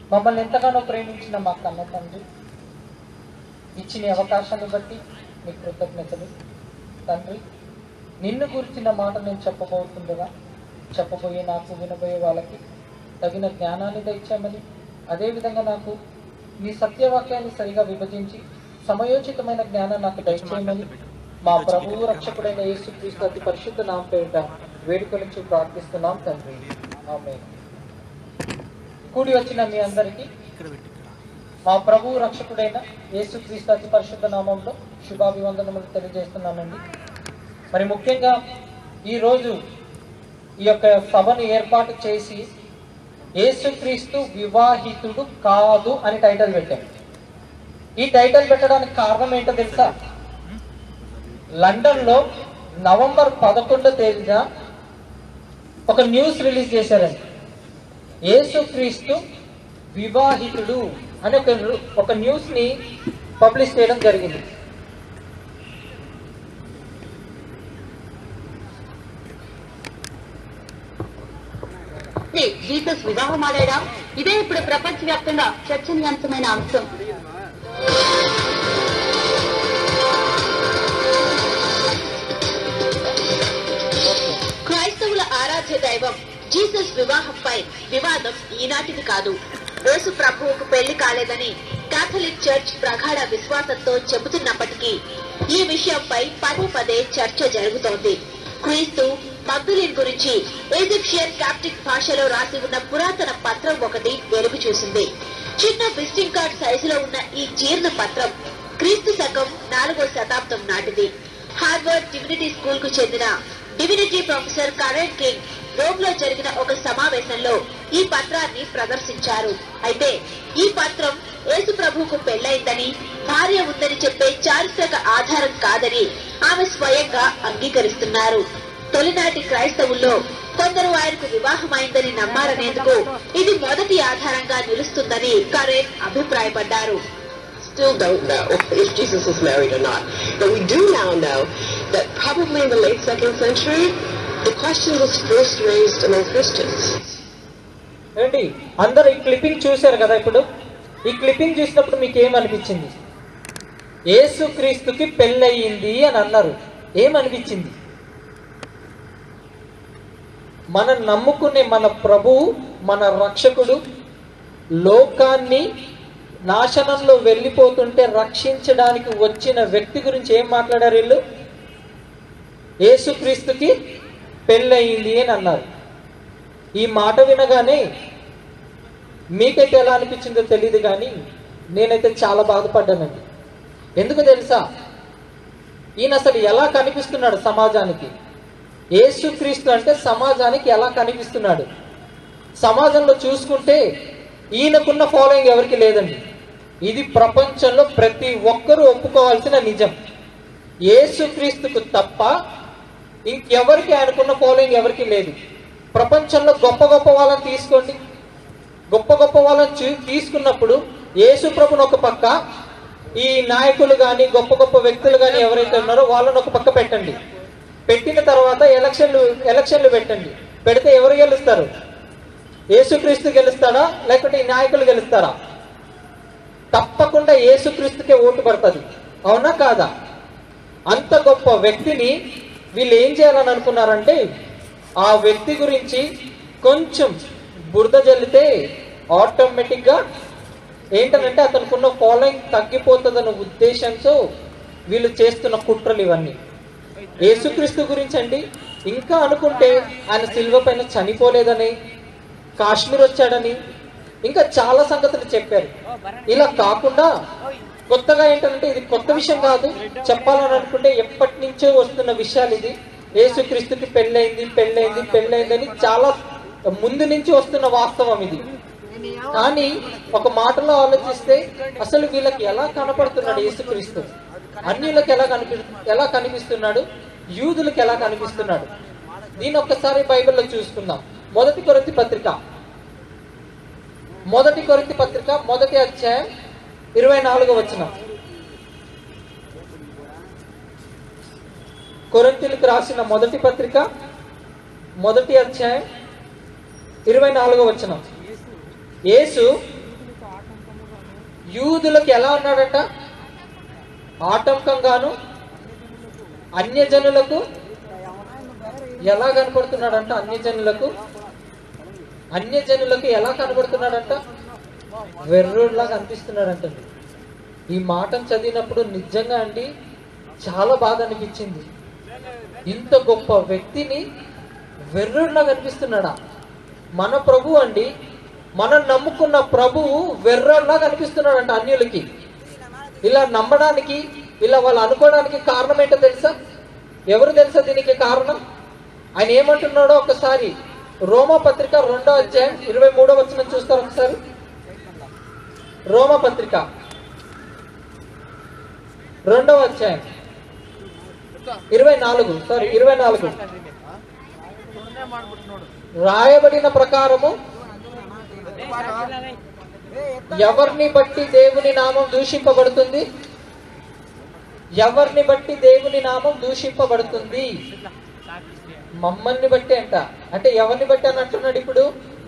మమ్మల్ని ఎంతగానో ప్రేమించిన మా కన్న తండ్రి ఇచ్చిన ఈ అవకాశాన్ని బట్టి మీ కృతజ్ఞతలు తండ్రి నిన్ను గురించిన మాట నేను చెప్పబోతుండగా చెప్పబోయే నాకు వినబోయే వాళ్ళకి తగిన జ్ఞానాన్ని దయచేయమని అదేవిధంగా నాకు మీ సత్యవాక్యాన్ని సరిగా విభజించి సమయోచితమైన జ్ఞానం నాకు దయచేయమని మా ప్రభువు రక్షకుడైన యేసుక్రీస్తు అతి పరిశుద్ధ నామ పేరిట వేడుక నుంచి ప్రార్థిస్తున్నాం తండ్రి ఆమె కూడి వచ్చిన మీ అందరికీ మా ప్రభువు రక్షకుడైన యేసుక్రీస్తు అతి పరిశుద్ధ నామంలో శుభాభివందనములు తెలియజేస్తున్నానండి మరి ముఖ్యంగా ఈరోజు ఈ యొక్క సభను ఏర్పాటు చేసి యేసుక్రీస్తు వివాహితుడు కాదు అని టైటిల్ పెట్టాం ఈ టైటిల్ పెట్టడానికి కారణం ఏంటో తెలుసా లండన్ లో నవంబర్ పదకొండో తేదీన ఒక న్యూస్ రిలీజ్ చేశారండి యేసుక్రీస్తు వివాహితుడు అనే ఒక ఒక న్యూస్ ని పబ్లిష్ చేయడం జరిగింది జీసస్ వివాహమాడాడా ఇదే ఇప్పుడు ప్రపంచవ్యాప్తంగా చర్చనీయాంశమైన అంశం క్రైస్తవుల ఆరాధ్య దైవం జీసస్ వివాహంపై వివాదం ఈనాటిది కాదు యేసు ప్రభువుకు పెళ్లి కాలేదని కాథలిక్ చర్చ్ ప్రగాఢ విశ్వాసంతో చెబుతున్నప్పటికీ ఈ విషయంపై పదే పదే చర్చ జరుగుతోంది క్రీస్తు మగ్ధులిన్ గురించి ఈజిప్షియన్ కాప్టిక్ భాషలో రాసి ఉన్న పురాతన పత్రం ఒకటి వెలుగు చూసింది చిన్న విజిటింగ్ కార్డ్ సైజులో ఉన్న ఈ జీర్ణ పత్రం క్రీస్తు శకం నాలుగో శతాబ్దం నాటిది హార్వర్డ్ డివినిటీ స్కూల్ కు చెందిన divinity professor Karen King Rome లో జరిగిన ఒక సమావేశంలో ఈ పత్రాన్ని ప్రదర్శించారు అయితే ఈ పత్రం యేసు ప్రభువుకు పెళ్లైందని భార్య ఉందని చెప్పే చారిత్రక ఆధారం కాదని ఆమె స్వయంగా అంగీకరిస్తున్నారు తొలినాటి క్రైస్తవుల్లో కొందరు ఆయనకు వివాహమైందని నమ్మారనేందుకు ఇది మొదటి ఆధారంగా నిలుస్తుందని కరేన్ అభిప్రాయపడ్డారు still don't know if Jesus was married or not. But we do now know that probably in the late second century, the question was first raised among Christians. ఏంటి అందరు ఈ క్లిప్పింగ్ చూశారు కదా ఇప్పుడు ఈ క్లిప్పింగ్ చూసినప్పుడు మీకు ఏమనిపించింది యేసుక్రీస్తుకి పెళ్ళయింది అని అన్నారు ఏమనిపించింది మనం నమ్ముకునే మన ప్రభువు మన రక్షకుడు లోకాన్ని నాశనంలో వెళ్ళిపోతుంటే రక్షించడానికి వచ్చిన వ్యక్తి గురించి ఏం మాట్లాడారు వీళ్ళు యేసుక్రీస్తుకి పెళ్ళయింది అని అన్నారు ఈ మాట వినగానే మీకైతే ఎలా అనిపించిందో తెలియదు కానీ నేనైతే చాలా బాధపడ్డానండి ఎందుకు తెలుసా ఈయన అసలు ఎలా కనిపిస్తున్నాడు సమాజానికి యేసుక్రీస్తు అంటే సమాజానికి ఎలా కనిపిస్తున్నాడు సమాజంలో చూసుకుంటే ఈయనకున్న ఫాలోయింగ్ ఎవరికి లేదండి ఇది ప్రపంచంలో ప్రతి ఒక్కరూ ఒప్పుకోవాల్సిన నిజం యేసుక్రీస్తుకు తప్ప ఇంకెవరికి ఆయనకున్న ఫాలోయింగ్ ఎవరికి లేదు ప్రపంచంలో గొప్ప గొప్ప వాళ్ళని తీసుకోండి గొప్ప గొప్ప వాళ్ళని చూ- తీసుకున్నప్పుడు యేసు ప్రభుని ఒక పక్క ఈ నాయకులు కానీ గొప్ప గొప్ప వ్యక్తులు కానీ ఎవరైతే ఉన్నారో వాళ్ళని ఒక పక్క పెట్టండి పెట్టిన తర్వాత ఎలక్షన్లు ఎలక్షన్లు పెట్టండి పెడితే ఎవరు గెలుస్తారు యేసుక్రీస్తు గెలుస్తాడా లేకపోతే ఈ నాయకులు గెలుస్తారా తప్పకుండా యేసుక్రీస్తుకే ఓటు పడుతుంది అవునా కాదా అంత గొప్ప వ్యక్తిని వీళ్ళు ఏం చేయాలని అనుకున్నారంటే ఆ వ్యక్తి గురించి కొంచెం బురద జల్లితే ఆటోమేటిక్గా ఏంటనంటే అతనుకున్న ఫాలోయింగ్ తగ్గిపోతుందన్న ఉద్దేశంతో వీళ్ళు చేస్తున్న కుట్రలు ఇవన్నీ యేసుక్రీస్తు గురించి అండి ఇంకా అనుకుంటే ఆయన శిల్వ పైన చనిపోలేదని కాశ్మీర్ వచ్చాడని ఇంకా చాలా సంగతులు చెప్పారు ఇలా కాకుండా కొత్తగా ఏంటంటే ఇది కొత్త విషయం కాదు చెప్పాలని అనుకుంటే ఎప్పటి నుంచో వస్తున్న విషయాలు ఇది యేసుక్రీస్తుకి పెళ్ళైంది పెళ్ళైంది పెళ్ళైంది అని చాలా ముందు నుంచి వస్తున్న వాస్తవం ఇది కానీ ఒక మాటలో ఆలోచిస్తే అసలు వీళ్ళకి ఎలా కనపడుతున్నాడు యేసుక్రీస్తు అన్యులకు ఎలా కనిపి ఎలా కనిపిస్తున్నాడు యూదులకు ఎలా కనిపిస్తున్నాడు దీని ఒక్కసారి బైబిల్లో చూసుకుందాం మొదటి కొరింథీ పత్రిక మొదటి కొరింథీ పత్రిక మొదటి అధ్యాయం ఇరవై నాలుగో వచ్చిన కొరింథీలకు రాసిన మొదటి పత్రిక మొదటి అధ్యాయం ఇరవై నాలుగో వచనం యేసు యూదులకు ఎలా ఉన్నాడంట ఆటంకంగాను అన్యజనులకు ఎలా కనపడుతున్నాడంట అన్యజనులకు అన్యజనులకు ఎలా కనబడుతున్నాడంట వెర్రుడిలా కనిపిస్తున్నాడంట ఈ మాటను చదివినప్పుడు నిజంగా అండి చాలా బాధ అనిపించింది ఇంత గొప్ప వ్యక్తిని వెర్రుడిలా కనిపిస్తున్నాడా మన ప్రభు అండి మనం నమ్ముకున్న ప్రభువు వెర్రల్లా కనిపిస్తున్నాడంట అన్యులకి ఇలా నమ్మడానికి ఇలా వాళ్ళు అనుకోవడానికి కారణం ఏంటో తెలుసా ఎవరు తెలుసా దీనికి కారణం ఆయన ఏమంటున్నాడో ఒకసారి రోమా పత్రిక రెండో అధ్యాయం ఇరవై మూడో వచ్చిన చూస్తారు ఒకసారి రోమా పత్రిక రెండవ అధ్యాయం ఇరవై నాలుగు సారీ ఇరవై నాలుగు రాయబడిన ప్రకారము ఎవరిని బట్టి దేవుని నామం దూషింపబడుతుంది ఎవరిని బట్టి దేవుని నామం దూషింపబడుతుంది మమ్మల్ని బట్టి అంట అంటే ఎవరిని బట్టి అని అంటున్నాడు ఇప్పుడు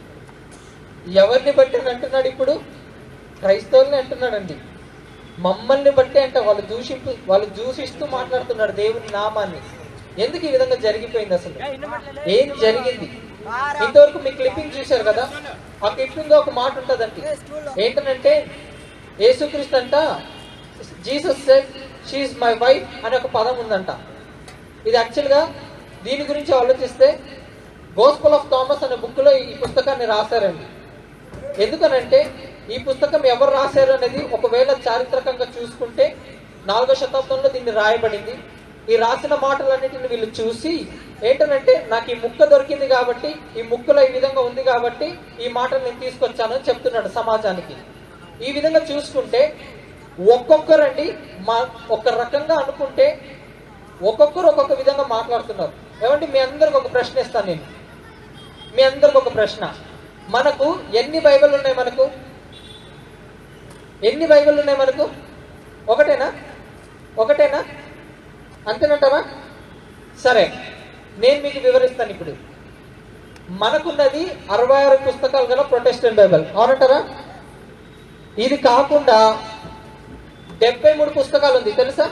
ఎవరిని బట్టి అని అంటున్నాడు ఇప్పుడు క్రైస్తవుల్ని అంటున్నాడండి మమ్మల్ని బట్టి అంట వాళ్ళు దూషింపు వాళ్ళు దూషిస్తూ మాట్లాడుతున్నాడు దేవుని నామాన్ని ఎందుకు ఈ విధంగా జరిగిపోయింది అసలు ఏం జరిగింది ఇంతవరకు మీ క్లిప్పింగ్ చూశారు కదా ఆ క్లిప్పింగ్ లో ఒక మాట ఉంటదండి ఏంటనంటే యేసుక్రీస్తు అంట Jesus said she my wife అనే ఒక పదం ఉందంట ఇది యాక్చువల్ గా దీని గురించి ఆలోచిస్తే గోస్పల్ ఆఫ్ థామస్ అనే బుక్ లో ఈ పుస్తకాన్ని రాశారండి ఎందుకనంటే ఈ పుస్తకం ఎవరు రాశారు అనేది ఒకవేళ చారిత్రకంగా చూసుకుంటే నాలుగో శతాబ్దంలో దీన్ని రాయబడింది ఈ రాసిన మాటలన్నిటిని వీళ్ళు చూసి ఏంటనంటే నాకు ఈ ముక్క దొరికింది కాబట్టి ఈ ముక్కలో ఈ విధంగా ఉంది కాబట్టి ఈ మాటలు నేను తీసుకొచ్చాను అని చెప్తున్నాడు సమాజానికి ఈ విధంగా చూసుకుంటే ఒక్కొక్కరండి మా ఒక రకంగా అనుకుంటే ఒక్కొక్కరు ఒక్కొక్క విధంగా మాట్లాడుతున్నారు ఏమంటే మీ అందరికి ఒక ప్రశ్న ఇస్తాను నేను మీ అందరికి ఒక ప్రశ్న మనకు ఎన్ని బైబిల్ ఉన్నాయి మనకు ఎన్ని బైబిల్ ఉన్నాయి మనకు ఒకటేనా ఒకటేనా అంతేనంటారా సరే నేను మీకు వివరిస్తాను ఇప్పుడు మనకున్నది అరవై ఆరు పుస్తకాలు గల ప్రొటెస్టెంట్ బైబిల్ అవునంటారా ఇది కాకుండా డెబ్బై మూడు పుస్తకాలు ఉంది తెలుసా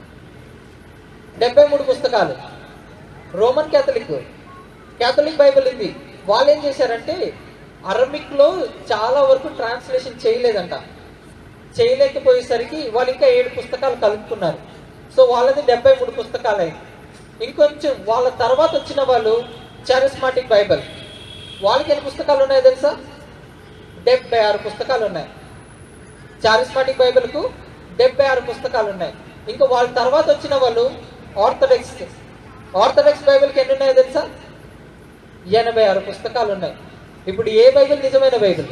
డెబ్బై మూడు పుస్తకాలు రోమన్ క్యాథలిక్ క్యాథలిక్ బైబిల్ ఉంది వాళ్ళు ఏం చేశారంటే అరమిక్ లో చాలా వరకు ట్రాన్స్లేషన్ చేయలేదంట చేయలేకపోయేసరికి వాళ్ళు ఇంకా ఏడు పుస్తకాలు కలుపుకున్నారు సో వాళ్ళది డెబ్బై మూడు పుస్తకాలు అయింది ఇంకొంచెం వాళ్ళ తర్వాత వచ్చిన వాళ్ళు చారిస్మాటిక్ బైబిల్ వాళ్ళకి ఎన్ని పుస్తకాలు ఉన్నాయో తెలుసా డెబ్బై ఆరు పుస్తకాలు ఉన్నాయి చారిస్మాటిక్ బైబిల్కు డెబ్బై ఆరు పుస్తకాలు ఉన్నాయి ఇంకా వాళ్ళ తర్వాత వచ్చిన వాళ్ళు ఆర్థోడాక్స్ ఆర్థోడాక్స్ బైబిల్కి ఎన్ని ఉన్నాయో తెలుసా ఎనభై ఆరు పుస్తకాలు ఉన్నాయి ఇప్పుడు ఏ బైబిల్ నిజమైన బైబిల్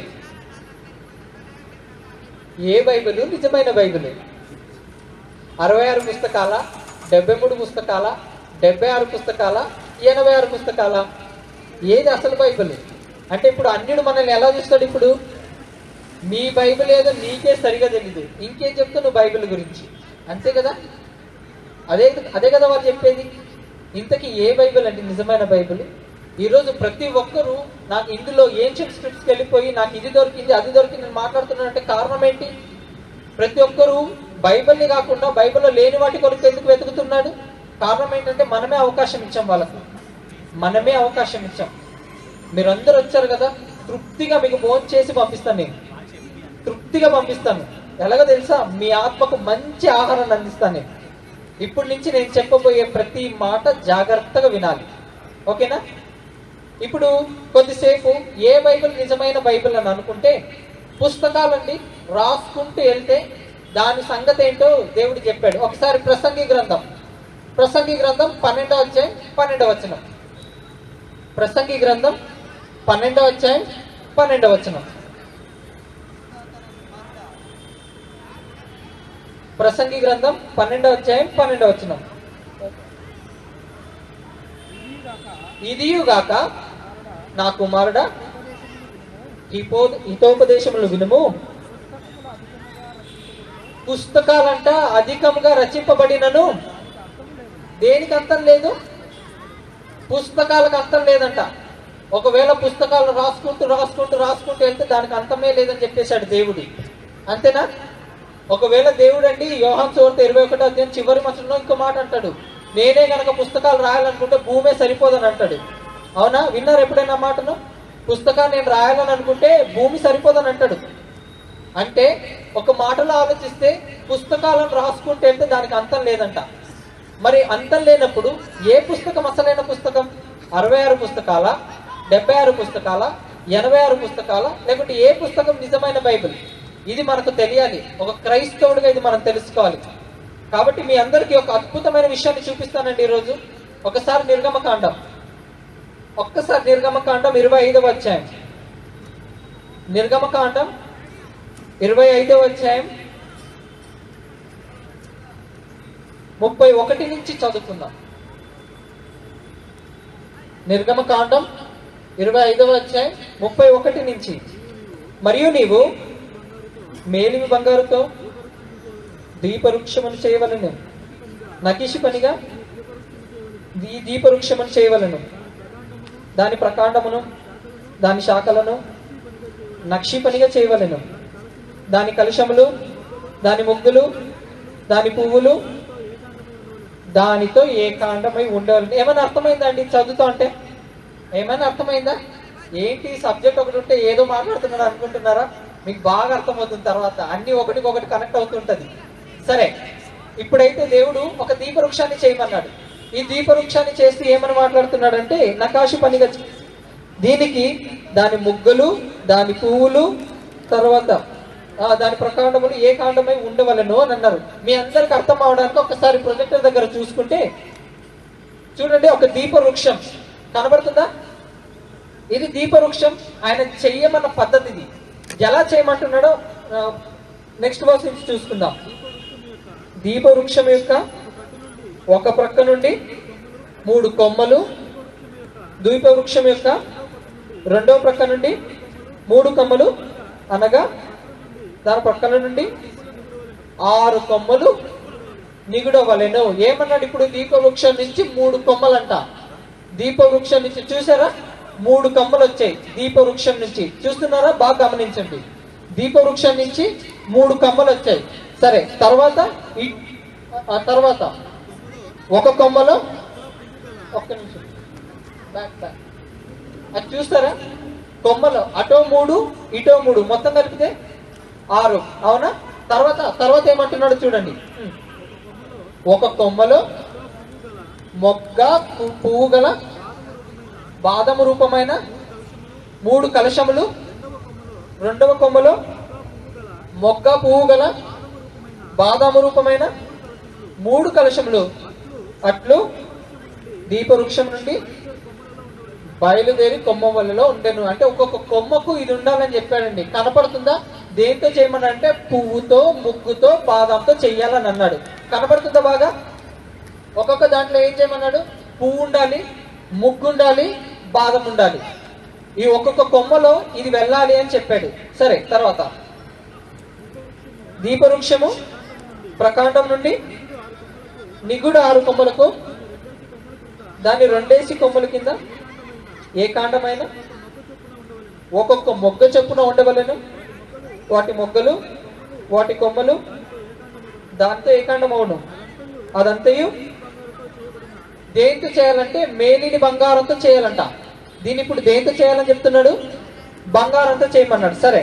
ఏ బైబిల్ నిజమైన బైబిల్ అరవై ఆరు పుస్తకాల డెబ్బై మూడు పుస్తకాల డెబ్బై ఆరు పుస్తకాల ఎనభై ఆరు పుస్తకాల ఏది అసలు బైబిల్ అంటే ఇప్పుడు అన్యుడు మనల్ని ఎలా చూస్తాడు ఇప్పుడు నీ బైబిల్ ఏదో నీకే సరిగా తెలీదు ఇంకేం చెప్తావు నువ్వు బైబిల్ గురించి అంతే కదా అదే అదే కదా వాళ్ళు చెప్పేది ఇంతకీ ఏ బైబిల్ అండి నిజమైన బైబిల్ ఈరోజు ప్రతి ఒక్కరూ నాకు ఇందులో ఏన్షియన్ స్క్రిప్ట్స్కి వెళ్ళిపోయి నాకు ఇది దొరికింది అది దొరికింది నేను మాట్లాడుతున్నానంటే కారణం ఏంటి ప్రతి ఒక్కరూ బైబిల్ని కాకుండా బైబిల్లో లేని వాటి కొరకు ఎందుకు వెతుకుతున్నాడు కారణం ఏంటంటే మనమే అవకాశం ఇచ్చాం వాళ్ళకు మనమే అవకాశం ఇచ్చాం మీరందరూ వచ్చారు కదా తృప్తిగా మీకు ఫోన్ చేసి పంపిస్తాను నేను తృప్తిగా పంపిస్తాను ఎలాగో తెలుసా మీ ఆత్మకు మంచి ఆహారాన్ని అందిస్తాను నేను ఇప్పటి నుంచి నేను చెప్పబోయే ప్రతి మాట జాగ్రత్తగా వినాలి ఓకేనా ఇప్పుడు కొద్దిసేపు ఏ బైబిల్ నిజమైన బైబిల్ అని అనుకుంటే పుస్తకాలండి రాసుకుంటూ వెళ్తే దాని సంగతి ఏంటో దేవుడు చెప్పాడు ఒకసారి ప్రసంగి గ్రంథం ప్రసంగి గ్రంథం పన్నెండవ అధ్యాయం పన్నెండవ వచనం ప్రసంగి గ్రంథం పన్నెండవ అధ్యాయం పన్నెండవ వచనం ప్రసంగి గ్రంథం పన్నెండవ అధ్యాయం పన్నెండవ వచనం ఇదియుగాక నా కుమారుడా హిపో హితోపదేశములు వినుము పుస్తకాలంట అధికంగా రచింపబడినను దేనికి అంతం లేదు పుస్తకాలకు అంతం లేదంట ఒకవేళ పుస్తకాలు రాసుకుంటూ రాసుకుంటూ రాసుకుంటూ వెళ్తే దానికి అంతమే లేదని చెప్పేశాడు దేవుడి అంతేనా ఒకవేళ దేవుడు అండి యోహాన్ సువార్త ఇరవై ఒకటో అధ్యాయం చివరి మసంలో ఇంకో మాట అంటాడు నేనే గనక పుస్తకాలు రాయాలనుకుంటే భూమే సరిపోదని అంటాడు అవునా విన్నారు ఎప్పుడైనా ఆ మాటను పుస్తకాలు నేను రాయాలని అనుకుంటే భూమి సరిపోదని అంటాడు అంటే ఒక మాటలో ఆలోచిస్తే పుస్తకాలను రాసుకుంటే వెళ్తే దానికి అంతం లేదంట మరి అంతం లేనప్పుడు ఏ పుస్తకం అసలైన పుస్తకం అరవై ఆరు పుస్తకాల డెబ్బై ఆరు పుస్తకాల ఎనభై ఆరు పుస్తకాల లేకుంటే ఏ పుస్తకం నిజమైన బైబిల్ ఇది మనకు తెలియాలి ఒక క్రైస్తవుడిగా ఇది మనం తెలుసుకోవాలి కాబట్టి మీ అందరికీ ఒక అద్భుతమైన విషయాన్ని చూపిస్తానండి ఈరోజు ఒకసారి నిర్గమకాండం ఒక్కసారి నిర్గమకాండం ఇరవై ఐదవ అధ్యాయం నిర్గమకాండం ఇరవై ఐదవ అధ్యాయం ముప్పై ఒకటి నుంచి చదువుకుందాం నిర్గమకాండం ఇరవై ఐదవ అధ్యాయం ముప్పై ఒకటి నుంచి మరియు నీవు మేలిమి బంగారుతో దీపవృక్షమును చేయవలను నకిషి పనిగా ఈ దీపవృక్షమును చేయవలను దాని ప్రకాండమును దాని శాఖలను నక్షి పనిగా చేయవలెను దాని కలుషములు దాని ముగ్గులు దాని పువ్వులు దానితో ఏకాండమై ఉండవాలి ఏమైనా అర్థమైందా అండి చదువుతా అంటే ఏమైనా అర్థమైందా ఏంటి సబ్జెక్ట్ ఒకటి ఉంటే ఏదో మాట్లాడుతున్నాడు అనుకుంటున్నారా మీకు బాగా అర్థమవుతుంది తర్వాత అన్ని ఒకటికొకటి కనెక్ట్ అవుతుంటది సరే ఇప్పుడైతే దేవుడు ఒక దీపవృక్షాన్ని చేయమన్నాడు ఈ దీపవృక్షాన్ని చేసి ఏమని మాట్లాడుతున్నాడంటే నకాశు పనిగా చే- దీనికి దాని ముగ్గులు దాని పువ్వులు తర్వాత ఆ, దాని ప్రకాండములు ఏ కాండమై ఉండవలను అని అన్నారు మీ అందరికి అర్థం అవడానికి ఒకసారి ప్రొజెక్టర్ దగ్గర చూసుకుంటే చూడండి ఒక దీపవృక్షం కనబడుతుందా ఇది దీపవృక్షం ఆయన చెయ్యమన్న పద్ధతి ఇది ఎలా చేయమంటున్నాడో నెక్స్ట్ వర్స్ నుంచి చూసుకుందాం దీపవృక్షం యొక్క ఒక ప్రక్క నుండి మూడు కొమ్మలు దీపవృక్షం యొక్క రెండో ప్రక్క నుండి మూడు కొమ్మలు అనగా దాని పక్కన నుండి ఆరు కొమ్మలు నిగుడవలెను ఏమన్నాడు ఇప్పుడు దీపవృక్షం నుంచి మూడు కొమ్మలంట దీపవృక్షం నుంచి చూసారా మూడు కొమ్మలు వచ్చాయి దీపవృక్షం నుంచి చూస్తున్నారా బాగా గమనించండి దీపవృక్షం నుంచి మూడు కొమ్మలు వచ్చాయి సరే తర్వాత ఈ- ఆ తర్వాత ఒక కొమ్మలో ఒక్క నిమిషం బ్యాక్ బ్యాక్ అది చూస్తారా కొమ్మలు అటో మూడు ఇటో మూడు మొత్తం కలిపితే ఆరు అవునా తర్వాత తర్వాత ఏమంటున్నాడు చూడండి ఉమ్. ఒక కొమ్మలో మొగ్గ పు- పువ్వు గల బాదము రూపమైన మూడు కలశములు రెండవ కొమ్మలో మొగ్గ పువ్వు గల బాదాము రూపమైన మూడు కలశములు అట్లు దీపవృక్షం నుండి బయలుదేరి కొమ్మ వల్లలో ఉండెను అంటే ఒక్కొక్క కొమ్మకు ఇది ఉండాలని చెప్పాడండి కనపడుతుందా దేంతో చేయమని అంటే పువ్వుతో ముగ్గుతో బాదంతో చెయ్యాలని అన్నాడు కనపడుతుందా బాగా ఒక్కొక్క దాంట్లో ఏం చేయమన్నాడు పువ్వు ఉండాలి ముగ్గు ఉండాలి బాదం ఉండాలి ఈ ఒక్కొక్క కొమ్మలో ఇది వెళ్ళాలి అని చెప్పాడు సరే తర్వాత దీపవృక్షము ప్రకాండం నుండి నిగుడు ఆరు కొమ్మలకు దాని రెండేసి కొమ్మల కింద ఏ కాండమైన ఒక్కొక్క మొగ్గ చొప్పున ఉండవలను వాటి మొగ్గలు వాటి కొమ్మలు దాంతో ఏ కాండం అవును అదంతయు దేంతో చేయాలంటే మేలిని బంగారంతో చేయాలంట దీన్ని ఇప్పుడు దేంతో చేయాలని చెప్తున్నాడు బంగారంతో చేయమన్నాడు సరే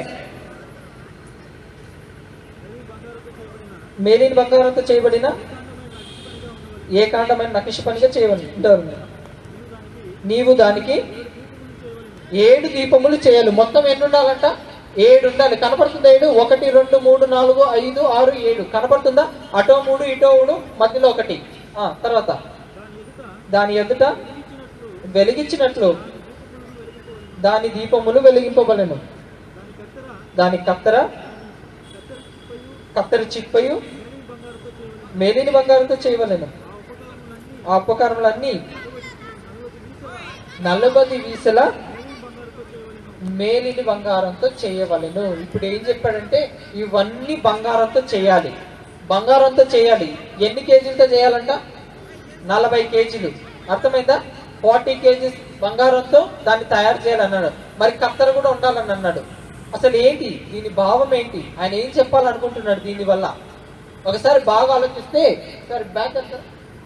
మేలిని బంగారంతో చేయబడిన ఏ కాండమైన నకిష పనిగా చేయవని ఉంటారు నీవు దానికి ఏడు దీపములు చేయాలి మొత్తం ఎన్ని ఉండాలంట ఏడు ఉండాలి కనపడుతుందా ఏడు ఒకటి రెండు మూడు నాలుగు ఐదు ఆరు ఏడు కనపడుతుందా అటో మూడు ఇటో మూడు మధ్యలో ఒకటి ఆ తర్వాత దాని ఎదుట వెలిగించినట్లు దాని దీపములు వెలిగింపబడెను దాని కత్తెర కత్తెర చిప్పయు మేలిని బంగారంతో చేయవలెను ఆ ఉపకరణములన్నీ నలబది వీసల మేలిని బంగారంతో చేయవలెను ఇప్పుడు ఏం చెప్పాడంటే ఇవన్నీ బంగారంతో చేయాలి బంగారంతో చేయాలి ఎన్ని కేజీలతో చేయాలంట నలభై కేజీలు అర్థమైందా ఫార్టీ కేజీస్ బంగారంతో దాన్ని తయారు చేయాలన్నాడు మరి కత్తెర కూడా ఉండాలని అన్నాడు అసలు ఏంటి దీని భావం ఏంటి ఆయన ఏం చెప్పాలనుకుంటున్నాడు దీని వల్ల ఒకసారి బాగా ఆలోచిస్తే సరే బ్యాక్ అంతా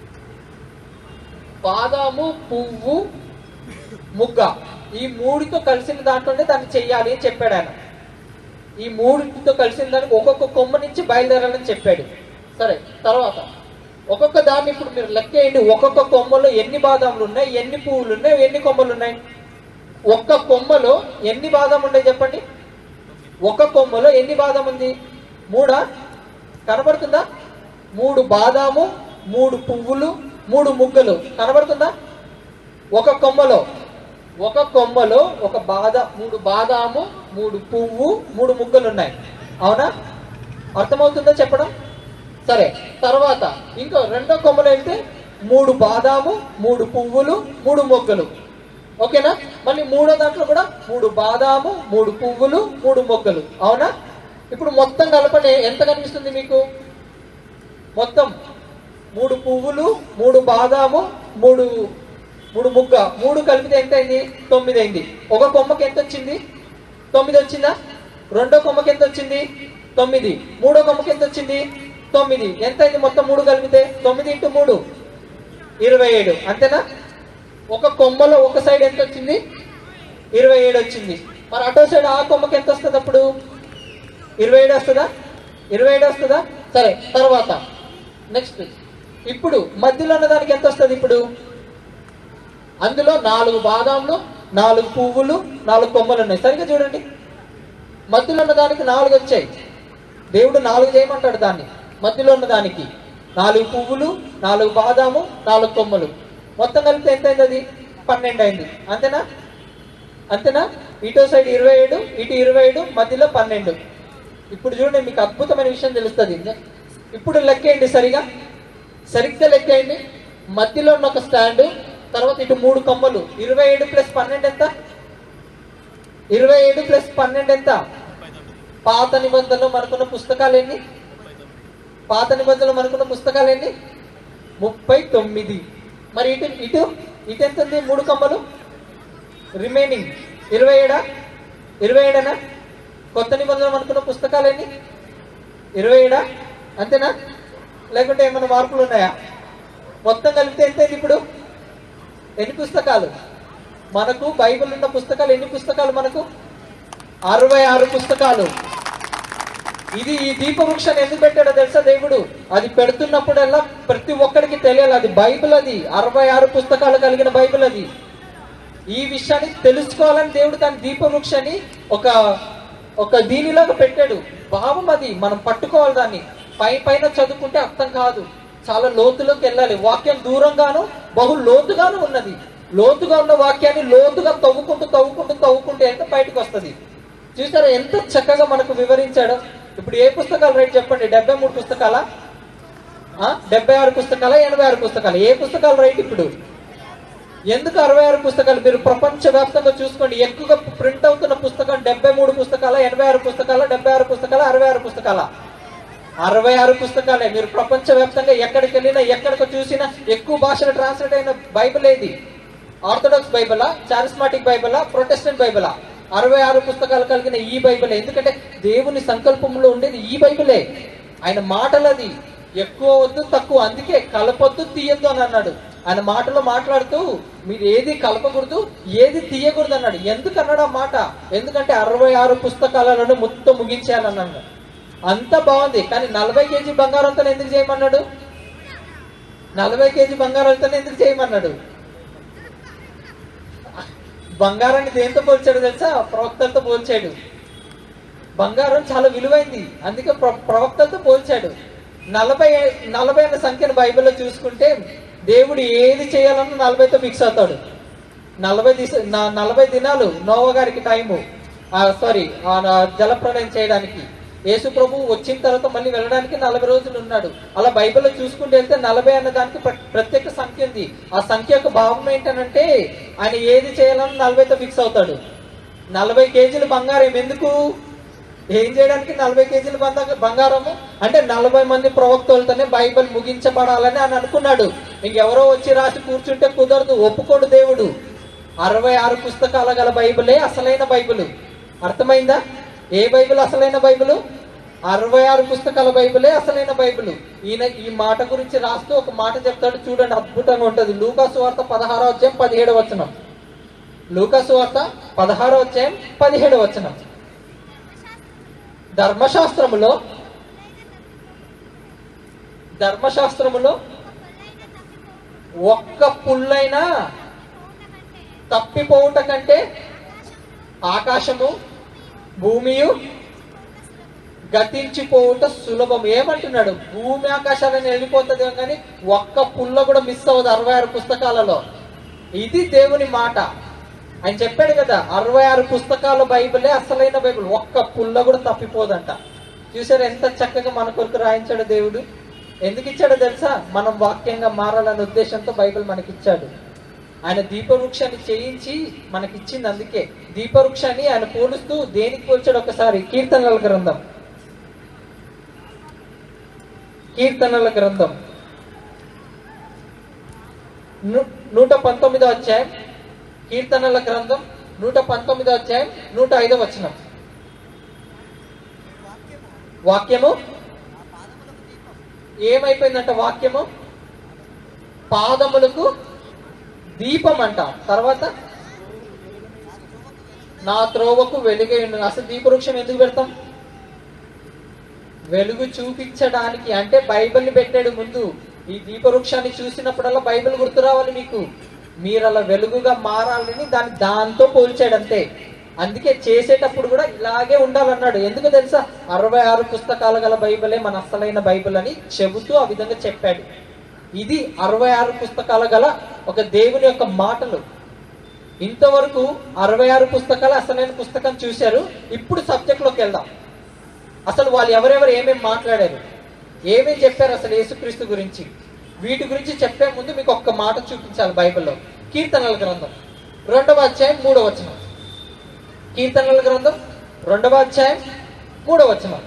బాదాము పువ్వు ముగ్గ ఈ మూడితో కలిసిన దాంట్లోనే దాన్ని చెయ్యాలి అని చెప్పాడు ఆయన ఈ మూడితో కలిసిన దానికి ఒక్కొక్క కొమ్మ నుంచి బయలుదేరాలని చెప్పాడు సరే తర్వాత ఒక్కొక్క దాన్ని ఇప్పుడు మీరు లెక్క వేయండి ఒక్కొక్క కొమ్మలో ఎన్ని బాదాములు ఉన్నాయి ఎన్ని పువ్వులు ఉన్నాయి ఎన్ని కొమ్మలు ఉన్నాయి ఒక్క కొమ్మలో ఎన్ని బాదం ఉన్నాయి చెప్పండి ఒక కొమ్మలో ఎన్ని బాదం ఉంది మూడా కనబడుతుందా మూడు బాదాము మూడు పువ్వులు మూడు ముగ్గలు కనబడుతుందా ఒక కొమ్మలో ఒక కొమ్మలో ఒక బాద మూడు బాదాము మూడు పువ్వు మూడు ముగ్గలు ఉన్నాయి అవునా అర్థమవుతుందా చెప్పడం సరే తర్వాత ఇంకో రెండో కొమ్మలో వెళ్తే మూడు బాదాము మూడు పువ్వులు మూడు మొగ్గలు ఓకేనా మళ్ళీ మూడో దాంట్లో కూడా మూడు బాదాము మూడు పువ్వులు మూడు మొగ్గలు అవునా ఇప్పుడు మొత్తం కలపండి ఎంత కనిపిస్తుంది మీకు మొత్తం మూడు పువ్వులు మూడు బాదాము మూడు మూడు ముగ్గ మూడు కలిపితే ఎంత అయింది తొమ్మిది అయింది ఒక కొమ్మకి ఎంత వచ్చింది తొమ్మిది వచ్చిందా రెండో కొమ్మకి ఎంత వచ్చింది తొమ్మిది మూడో కొమ్మకి ఎంత వచ్చింది తొమ్మిది ఎంత అయింది మొత్తం మూడు కలిపితే తొమ్మిది ఇంటూ మూడు ఇరవై ఏడు అంతేనా ఒక కొమ్మలో ఒక సైడ్ ఎంత వచ్చింది ఇరవై ఏడు వచ్చింది మరి అటో సైడ్ ఆ కొమ్మకి ఎంత వస్తుంది అప్పుడు ఇరవై ఏడు వస్తుందా ఇరవై ఏడు వస్తుందా సరే తర్వాత నెక్స్ట్ ఇప్పుడు మధ్యలో ఉన్న దానికి ఎంత వస్తుంది ఇప్పుడు అందులో నాలుగు బాదాంలు నాలుగు పువ్వులు నాలుగు కొమ్మలు ఉన్నాయి సరిగ్గా చూడండి మధ్యలో ఉన్న దానికి నాలుగు వచ్చాయి దేవుడు నాలుగు చేయమంటాడు దాన్ని మధ్యలో ఉన్న దానికి నాలుగు పువ్వులు నాలుగు బాదాము నాలుగు కొమ్మలు మొత్తం కలిపితే ఎంత అయింది అది పన్నెండు అయింది అంతేనా అంతేనా ఇటో సైడ్ ఇరవై ఏడు ఇటు ఇరవై ఏడు మధ్యలో పన్నెండు ఇప్పుడు చూడండి మీకు అద్భుతమైన విషయం తెలుస్తుంది ఇప్పుడు లెక్కేయండి సరిగా సరిగ్గా లెక్కేయండి మధ్యలో ఉన్న ఒక స్టాండ్ తర్వాత ఇటు మూడు కొమ్మలు ఇరవై ఏడు ప్లస్ పన్నెండు ఎంత ఇరవై ఏడు ప్లస్ పన్నెండు ఎంత పాత నిబంధనలు మనకున్న పుస్తకాలు ఎన్ని పాత నిబంధనలు మనకున్న పుస్తకాలు ఎన్ని ముప్పై తొమ్మిది మరి ఇటు ఇటు ఇటు ఎంత ఉంది మూడు కొమ్మలు రిమైనింగ్ ఇరవై ఏడా ఇరవై ఏడనా కొత్త నిబంధనలు అనుకున్న పుస్తకాలు ఎన్ని ఇరవై ఏడా అంతేనా లేకుంటే ఏమైనా మార్పులు ఉన్నాయా మొత్తం కలిపితే ఎంత అయింది ఇప్పుడు ఎన్ని పుస్తకాలు మనకు బైబిల్ ఉన్న పుస్తకాలు ఎన్ని పుస్తకాలు మనకు అరవై ఆరు పుస్తకాలు ఇది ఈ దీపవృక్షాన్ని ఎందుకు పెట్టాడో తెలుసా దేవుడు అది పెడుతున్నప్పుడల్లా ప్రతి ఒక్కరికి తెలియాలి అది బైబిల్ అది అరవై ఆరు పుస్తకాలు కలిగిన బైబిల్ అది ఈ విషయాన్ని తెలుసుకోవాలని దేవుడు తన దీపవృక్షాన్ని ఒక ఒక దీనిలాగా పెట్టాడు భావం అది మనం పట్టుకోవాలి దాన్ని పై పైన చదువుకుంటే అర్థం కాదు చాలా లోతులోకి వెళ్ళాలి వాక్యం దూరంగాను బహు లోతుగాను ఉన్నది లోతుగా ఉన్న వాక్యాన్ని లోతుగా తవ్వుకుంటూ తవ్వుకుంటూ తవ్వుకుంటూ వెళ్తే బయటకు వస్తుంది చూసారా ఎంత చక్కగా మనకు వివరించాడు ఇప్పుడు ఏ పుస్తకాలు రైట్ చెప్పండి డెబ్బై మూడు పుస్తకాలా ఆ? డెబ్బై ఆరు పుస్తకాలా ఎనభై ఆరు పుస్తకాలు ఏ పుస్తకాలు రైట్ ఇప్పుడు ఎందుకు అరవై ఆరు పుస్తకాలు మీరు ప్రపంచ వ్యాప్తంగా చూసుకోండి ఎక్కువగా ప్రింట్ అవుతున్న పుస్తకం డెబ్బై మూడు పుస్తకాల ఎనభై ఆరు పుస్తకాల డెబ్బై ఆరు పుస్తకాల అరవై ఆరు పుస్తకాల అరవై ఆరు పుస్తకాలే మీరు ప్రపంచ వ్యాప్తంగా ఎక్కడికి వెళ్ళినా ఎక్కడికి చూసినా ఎక్కువ భాషలు ట్రాన్స్లేట్ అయిన బైబిల్ ఏది ఆర్థోడాక్స్ బైబిలా చారిస్మాటిక్ బైబిలా ప్రొటెస్టెంట్ బైబిలా అరవై ఆరు పుస్తకాలు కలిగిన ఈ బైబిల్ ఎందుకంటే దేవుని సంకల్పంలో ఉండేది ఈ బైబిలే ఆయన మాటలది ఎక్కువ వద్దు తక్కువ అందుకే కలపొద్దు తీయొద్దు అని అన్నాడు ఆయన మాటలో మాట్లాడుతూ మీరు ఏది కలపకూడదు ఏది తీయకూడదు అన్నాడు ఎందుకు అన్నాడు ఆ మాట ఎందుకంటే అరవై ఆరు పుస్తకాలను మొత్తం ముగించాలన్నాడు అంత బాగుంది కానీ నలభై కేజీ బంగారంతో ఎందుకు చేయమన్నాడు నలభై కేజీ బంగారంతో ఎందుకు చేయమన్నాడు బంగారాన్ని దేంతో పోల్చాడు తెలుసా ప్రవక్తలతో పోల్చాడు బంగారం చాలా విలువైంది అందుకే ప్ర- ప్రవక్తలతో పోల్చాడు నలభై నలభై అన్న సంఖ్యను బైబిల్లో చూసుకుంటే దేవుడు ఏది చేయాలన్నా నలభైతో ఫిక్స్ అవుతాడు నలభై దిశ నా- నలభై దినాలు నోవ గారికి టైము సారీ జలప్రలయం చేయడానికి యేసు ప్రభు వచ్చిన తర్వాత మళ్ళీ వెళ్ళడానికి నలభై రోజులు ఉన్నాడు అలా బైబిల్లో చూసుకుంటూ వెళ్తే నలభై అన్న దానికి ప్ర- ప్రత్యేక సంఖ్య ఉంది ఆ సంఖ్య యొక్క భావం ఏంటనంటే ఆయన ఏది చేయాలన్నా నలభైతో ఫిక్స్ అవుతాడు నలభై కేజీలు బంగారం ఎందుకు ఏం చేయడానికి నలభై కేజీల బంద- బంగారము అంటే నలభై మంది ప్రవక్తలతోనే బైబిల్ ముగించబడాలని అని అనుకున్నాడు ఇంకెవరో వచ్చి రాసి కూర్చుంటే కుదరదు ఒప్పుకోడు దేవుడు అరవై ఆరు పుస్తకాల గల బైబిలే అసలైన బైబిల్ అర్థమైందా ఏ బైబిల్ అసలైన బైబిల్ అరవై ఆరు పుస్తకాల బైబిలే అసలైన బైబిల్ ఈయన ఈ మాట గురించి రాస్తూ ఒక మాట చెప్తాడు చూడండి అద్భుతంగా ఉంటుంది లూకాసు వార్త పదహారో అధ్యాయం పదిహేడు వచనం లూకాసు వార్త పదహారో అధ్యాయం పదిహేడు వచనం ధర్మశాస్త్రములో ధర్మశాస్త్రములో ఒక్క పుల్లైనా తప్పిపోవుట కంటే ఆకాశము భూమియు గతించిపోవుట సులభం ఏమంటున్నాడు భూమి ఆకాశాలను వెళ్ళిపోతుంది కానీ ఒక్క పుల్ల కూడా మిస్ అవ్వదు అరవై ఆరు పుస్తకాలలో ఇది దేవుని మాట ఆయన చెప్పాడు కదా అరవై ఆరు పుస్తకాల బైబిలే అసలైన బైబిల్ ఒక్క పుల్ల కూడా తప్పిపోదంట చూసారు ఎంత చక్కగా మన కొరకు రాయించాడు దేవుడు ఎందుకు ఇచ్చాడో తెలుసా మనం వాక్యంగా మారాలనే ఉద్దేశంతో బైబిల్ మనకి ఇచ్చాడు ఆయన దీపవృక్షాన్ని చేయించి మనకిచ్చింది అందుకే దీపవృక్షాన్ని ఆయన పోలుస్తూ దేనికి పోల్చాడు ఒకసారి కీర్తనల గ్రంథం కీర్తనల గ్రంథం ను- నూట పంతొమ్మిదో అధ్యాయం కీర్తనల గ్రంథం నూట పంతొమ్మిదో అధ్యాయం నూట ఐదో వచనం వాక్యము ఏమైపోయిందంట వాక్యము పాదములకు దీపం అంట తర్వాత నా త్రోవకు వెలుగై ఉండు అసలు దీపవృక్షం ఎందుకు పెడతాం వెలుగు చూపించడానికి అంటే బైబిల్ని పెట్టాడు ముందు ఈ దీపవృక్షాన్ని చూసినప్పుడల్లా బైబిల్ గుర్తు రావాలి మీకు మీరు అలా వెలుగుగా మారాలని దాన్ని దాంతో పోల్చాడు అంతే అందుకే చేసేటప్పుడు కూడా ఇలాగే ఉండాలన్నాడు ఎందుకు తెలుసా అరవై ఆరు పుస్తకాలు గల బైబిలే మన అసలైన బైబిల్ అని చెబుతూ ఆ విధంగా చెప్పాడు ఇది అరవై ఆరు పుస్తకాల గల ఒక దేవుని యొక్క మాటలు ఇంతవరకు అరవై ఆరు పుస్తకాలు అసలైన పుస్తకం చూశారు ఇప్పుడు సబ్జెక్ట్ లోకి వెళ్దాం అసలు వాళ్ళు ఎవరెవరు ఏమేమి మాట్లాడారు ఏమేమి చెప్పారు అసలు యేసుక్రీస్తు గురించి వీటి గురించి చెప్పే ముందు మీకు ఒక్క మాట చూపించాలి బైబిల్లో కీర్తనల గ్రంథం రెండవ అధ్యాయం మూడవ వచనం కీర్తనల గ్రంథం రెండవ అధ్యాయం మూడవ వచనం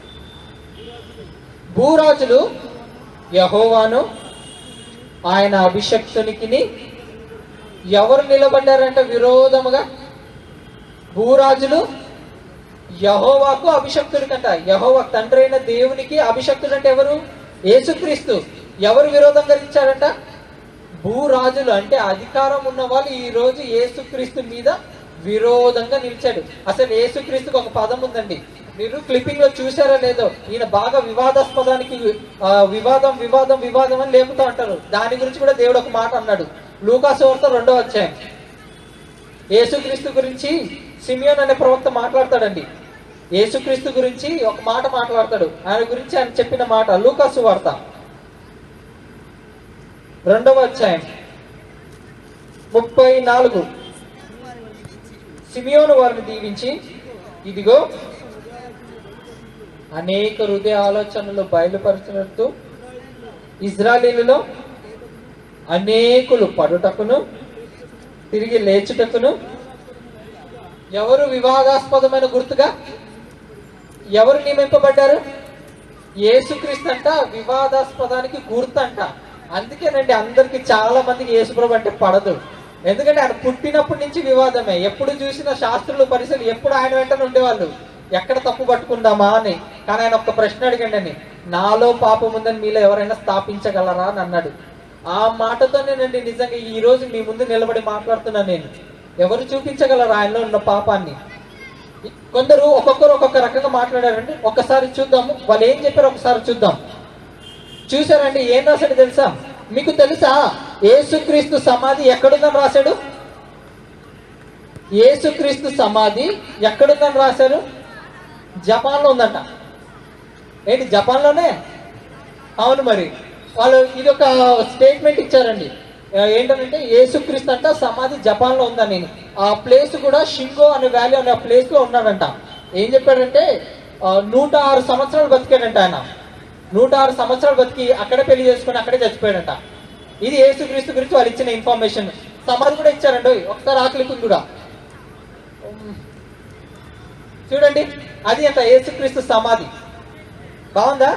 భూరాజులు యహోవాను ఆయన అభిషక్తునికి ఎవరు నిలబడ్డారంట విరోధముగా భూరాజులు యహోవాకు అభిషక్తుడికంట యహోవా తండ్రి అయిన దేవునికి అభిషక్తుడు అంటే ఎవరు యేసుక్రీస్తు ఎవరు విరోధం కలిగించారంట భూరాజులు అంటే అధికారం ఉన్న వాళ్ళు ఈ రోజు యేసుక్రీస్తు మీద విరోధంగా నిలిచాడు అసలు యేసుక్రీస్తుకు ఒక పదం ఉందండి మీరు క్లిప్పింగ్ లో చూసారో లేదో ఈయన బాగా వివాదాస్పదానికి ఆ, వివాదం వివాదం వివాదం అని లేపుతా అంటారు దాని గురించి కూడా దేవుడు ఒక మాట అన్నాడు లూకాసు వార్త రెండో అధ్యాయం యేసుక్రీస్తు గురించి సిమియోన్ అనే ప్రవక్త మాట్లాడతాడండి యేసుక్రీస్తు గురించి ఒక మాట మాట్లాడతాడు ఆయన గురించి ఆయన చెప్పిన మాట లూకాసు వార్త రెండవ అధ్యాయం ముప్పై నాలుగు సిమియోను వారిని దీవించి ఇదిగో అనేక హృదయ ఆలోచనలు బయలుపరచినట్టు ఇజ్రాయేలులో అనేకులు పడుటకును తిరిగి లేచుటకును ఎవరు వివాదాస్పదమైన గుర్తుగా ఎవరు నియమింపబడ్డారు యేసుక్రీస్తు అంట వివాదాస్పదానికి గుర్తు అంట అందుకేనండి అందరికి చాలా మందికి యేసుప్రభు అంటే పడదు ఎందుకంటే ఆయన పుట్టినప్పటి నుంచి వివాదమే ఎప్పుడు చూసిన శాస్త్రులు పరిశీలి ఎప్పుడు ఆయన వెంటనే ఉండేవాళ్ళు ఎక్కడ తప్పు పట్టుకుందామా అని కానీ ఆయన ఒక ప్రశ్న అడిగండి అని నాలో పాపం ఉందని మీలో ఎవరైనా స్థాపించగలరా అని అన్నాడు ఆ మాటతోనేనండి నిజంగా ఈ రోజు మీ ముందు నిలబడి మాట్లాడుతున్నాను నేను ఎవరు చూపించగలరు ఆయనలో ఉన్న పాపాన్ని కొందరు ఒక్కొక్కరు ఒక్కొక్క రకంగా మాట్లాడారండి ఒక్కసారి చూద్దాము వాళ్ళు ఏం చెప్పారు ఒకసారి చూద్దాం చూసారండి ఏం రాశాడు తెలుసా మీకు తెలుసా యేసుక్రీస్తు సమాధి ఎక్కడుందని రాశాడు యేసుక్రీస్తు సమాధి ఎక్కడుందని రాశారు జపాన్లో ఉందంట ఏంటి జపాన్లోనే అవును మరి వాళ్ళు ఇది ఒక స్టేట్మెంట్ ఇచ్చారండి ఆ, ఏంటంటే యేసుక్రీస్తు అంట సమాధి జపాన్ లో ఉందని ఆ ప్లేస్ కూడా షింగో అనే వ్యాలీ అనే ప్లేస్ లో ఉన్నాడంట ఏం చెప్పాడంటే ఆ, నూట ఆరు సంవత్సరాలు బతికాడంట ఆయన నూట ఆరు సంవత్సరాలు బతికి అక్కడే పెళ్లి చేసుకుని అక్కడే చచ్చిపోయాడంట ఇది యేసుక్రీస్తు గురించి వాళ్ళు ఇచ్చిన ఇన్ఫర్మేషన్ సమాధి కూడా ఇచ్చారండి ఒకసారి ఆకలికి కూడా చూడండి అది అంట యేసుక్రీస్తు సమాధి బాగుందా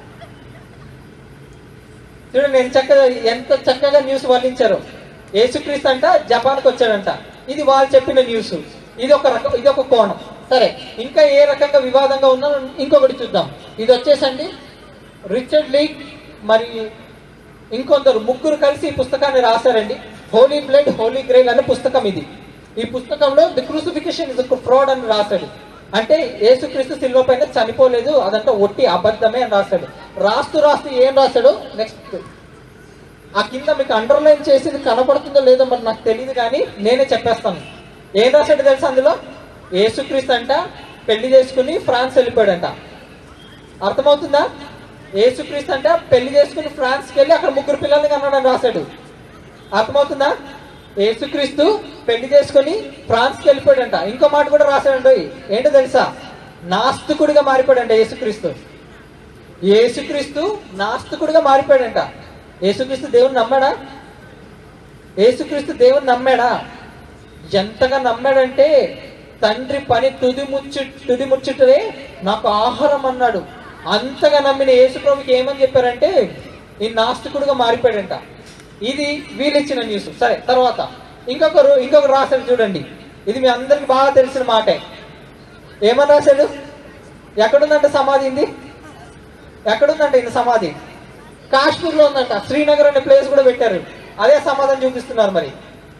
చూడండి ఎంత చక్కగా ఎంత చక్కగా న్యూస్ వర్ణించారు యేసుక్రీస్తు అంట జపాన్కి వచ్చాడంట ఇది వాళ్ళు చెప్పిన న్యూస్ ఇది ఒక రకం ఇది ఒక కోణం సరే ఇంకా ఏ రకంగా వివాదంగా ఉందో ఇంకొకటి చూద్దాం ఇది వచ్చేసండి రిచర్డ్ లీగ్ మరి ఇంకొందరు ముగ్గురు కలిసి ఈ పుస్తకాన్ని రాశారండి హోలీ బ్లడ్ హోలీ గ్రెయిల్ అనే పుస్తకం ఇది ఈ పుస్తకంలో ది క్రూసిఫికేషన్ ఇస్ ఫ్రాడ్ అని రాశాడు అంటే యేసుక్రీస్తు శిల్వ పైన చనిపోలేదు అదంతా ఒట్టి అబద్ధమే అని రాశాడు రాస్తూ రాస్తూ ఏం రాశాడు నెక్స్ట్ ఆ కింద మీకు అండర్లైన్ చేసింది కనపడుతుందో లేదో మరి నాకు తెలియదు కానీ నేనే చెప్పేస్తాను ఏం రాశాడు తెలుసా అందులో యేసుక్రీస్తు అంట పెళ్లి చేసుకుని ఫ్రాన్స్ వెళ్ళిపోయాడంట అర్థమవుతుందా యేసుక్రీస్తు అంట పెళ్లి చేసుకుని ఫ్రాన్స్కి వెళ్ళి అక్కడ ముగ్గురు పిల్లల్ని కన్నాడని రాశాడు అర్థమవుతుందా యేసుక్రీస్తు పెళ్లి చేసుకుని ఫ్రాన్స్కి వెళ్ళిపోయాడంట ఇంకో మాట కూడా రాశాడండి ఏంటో తెలుసా నాస్తికుడిగా మారిపోయాడంట యేసుక్రీస్తు యేసుక్రీస్తు నాస్తికుడిగా మారిపోయాడంట యేసుక్రీస్తు దేవుని నమ్మాడా యేసుక్రీస్తు దేవుని నమ్మాడా ఎంతగా నమ్మాడంటే తండ్రి పని తుది ముచ్చు తుది ముచ్చుటనే నాకు ఆహారం అన్నాడు అంతగా నమ్మిన యేసుప్రభుకి ఏమని చెప్పారంటే ఈ నాస్తికుడుగా మారిపోయాడంట ఇది వీళ్ళిచ్చిన న్యూస్ సరే తర్వాత ఇంకొకరు ఇంకొకరు రాశాడు చూడండి ఇది మీ అందరికి బాగా తెలిసిన మాటే ఏమని రాశాడు ఎక్కడుందంట సమాధి ఇది ఎక్కడుందంట ఇది సమాధి కాశ్మీర్ లో ఉందంట శ్రీనగర్ అనే ప్లేస్ కూడా పెట్టారు అదే సమాధానం చూపిస్తున్నారు మరి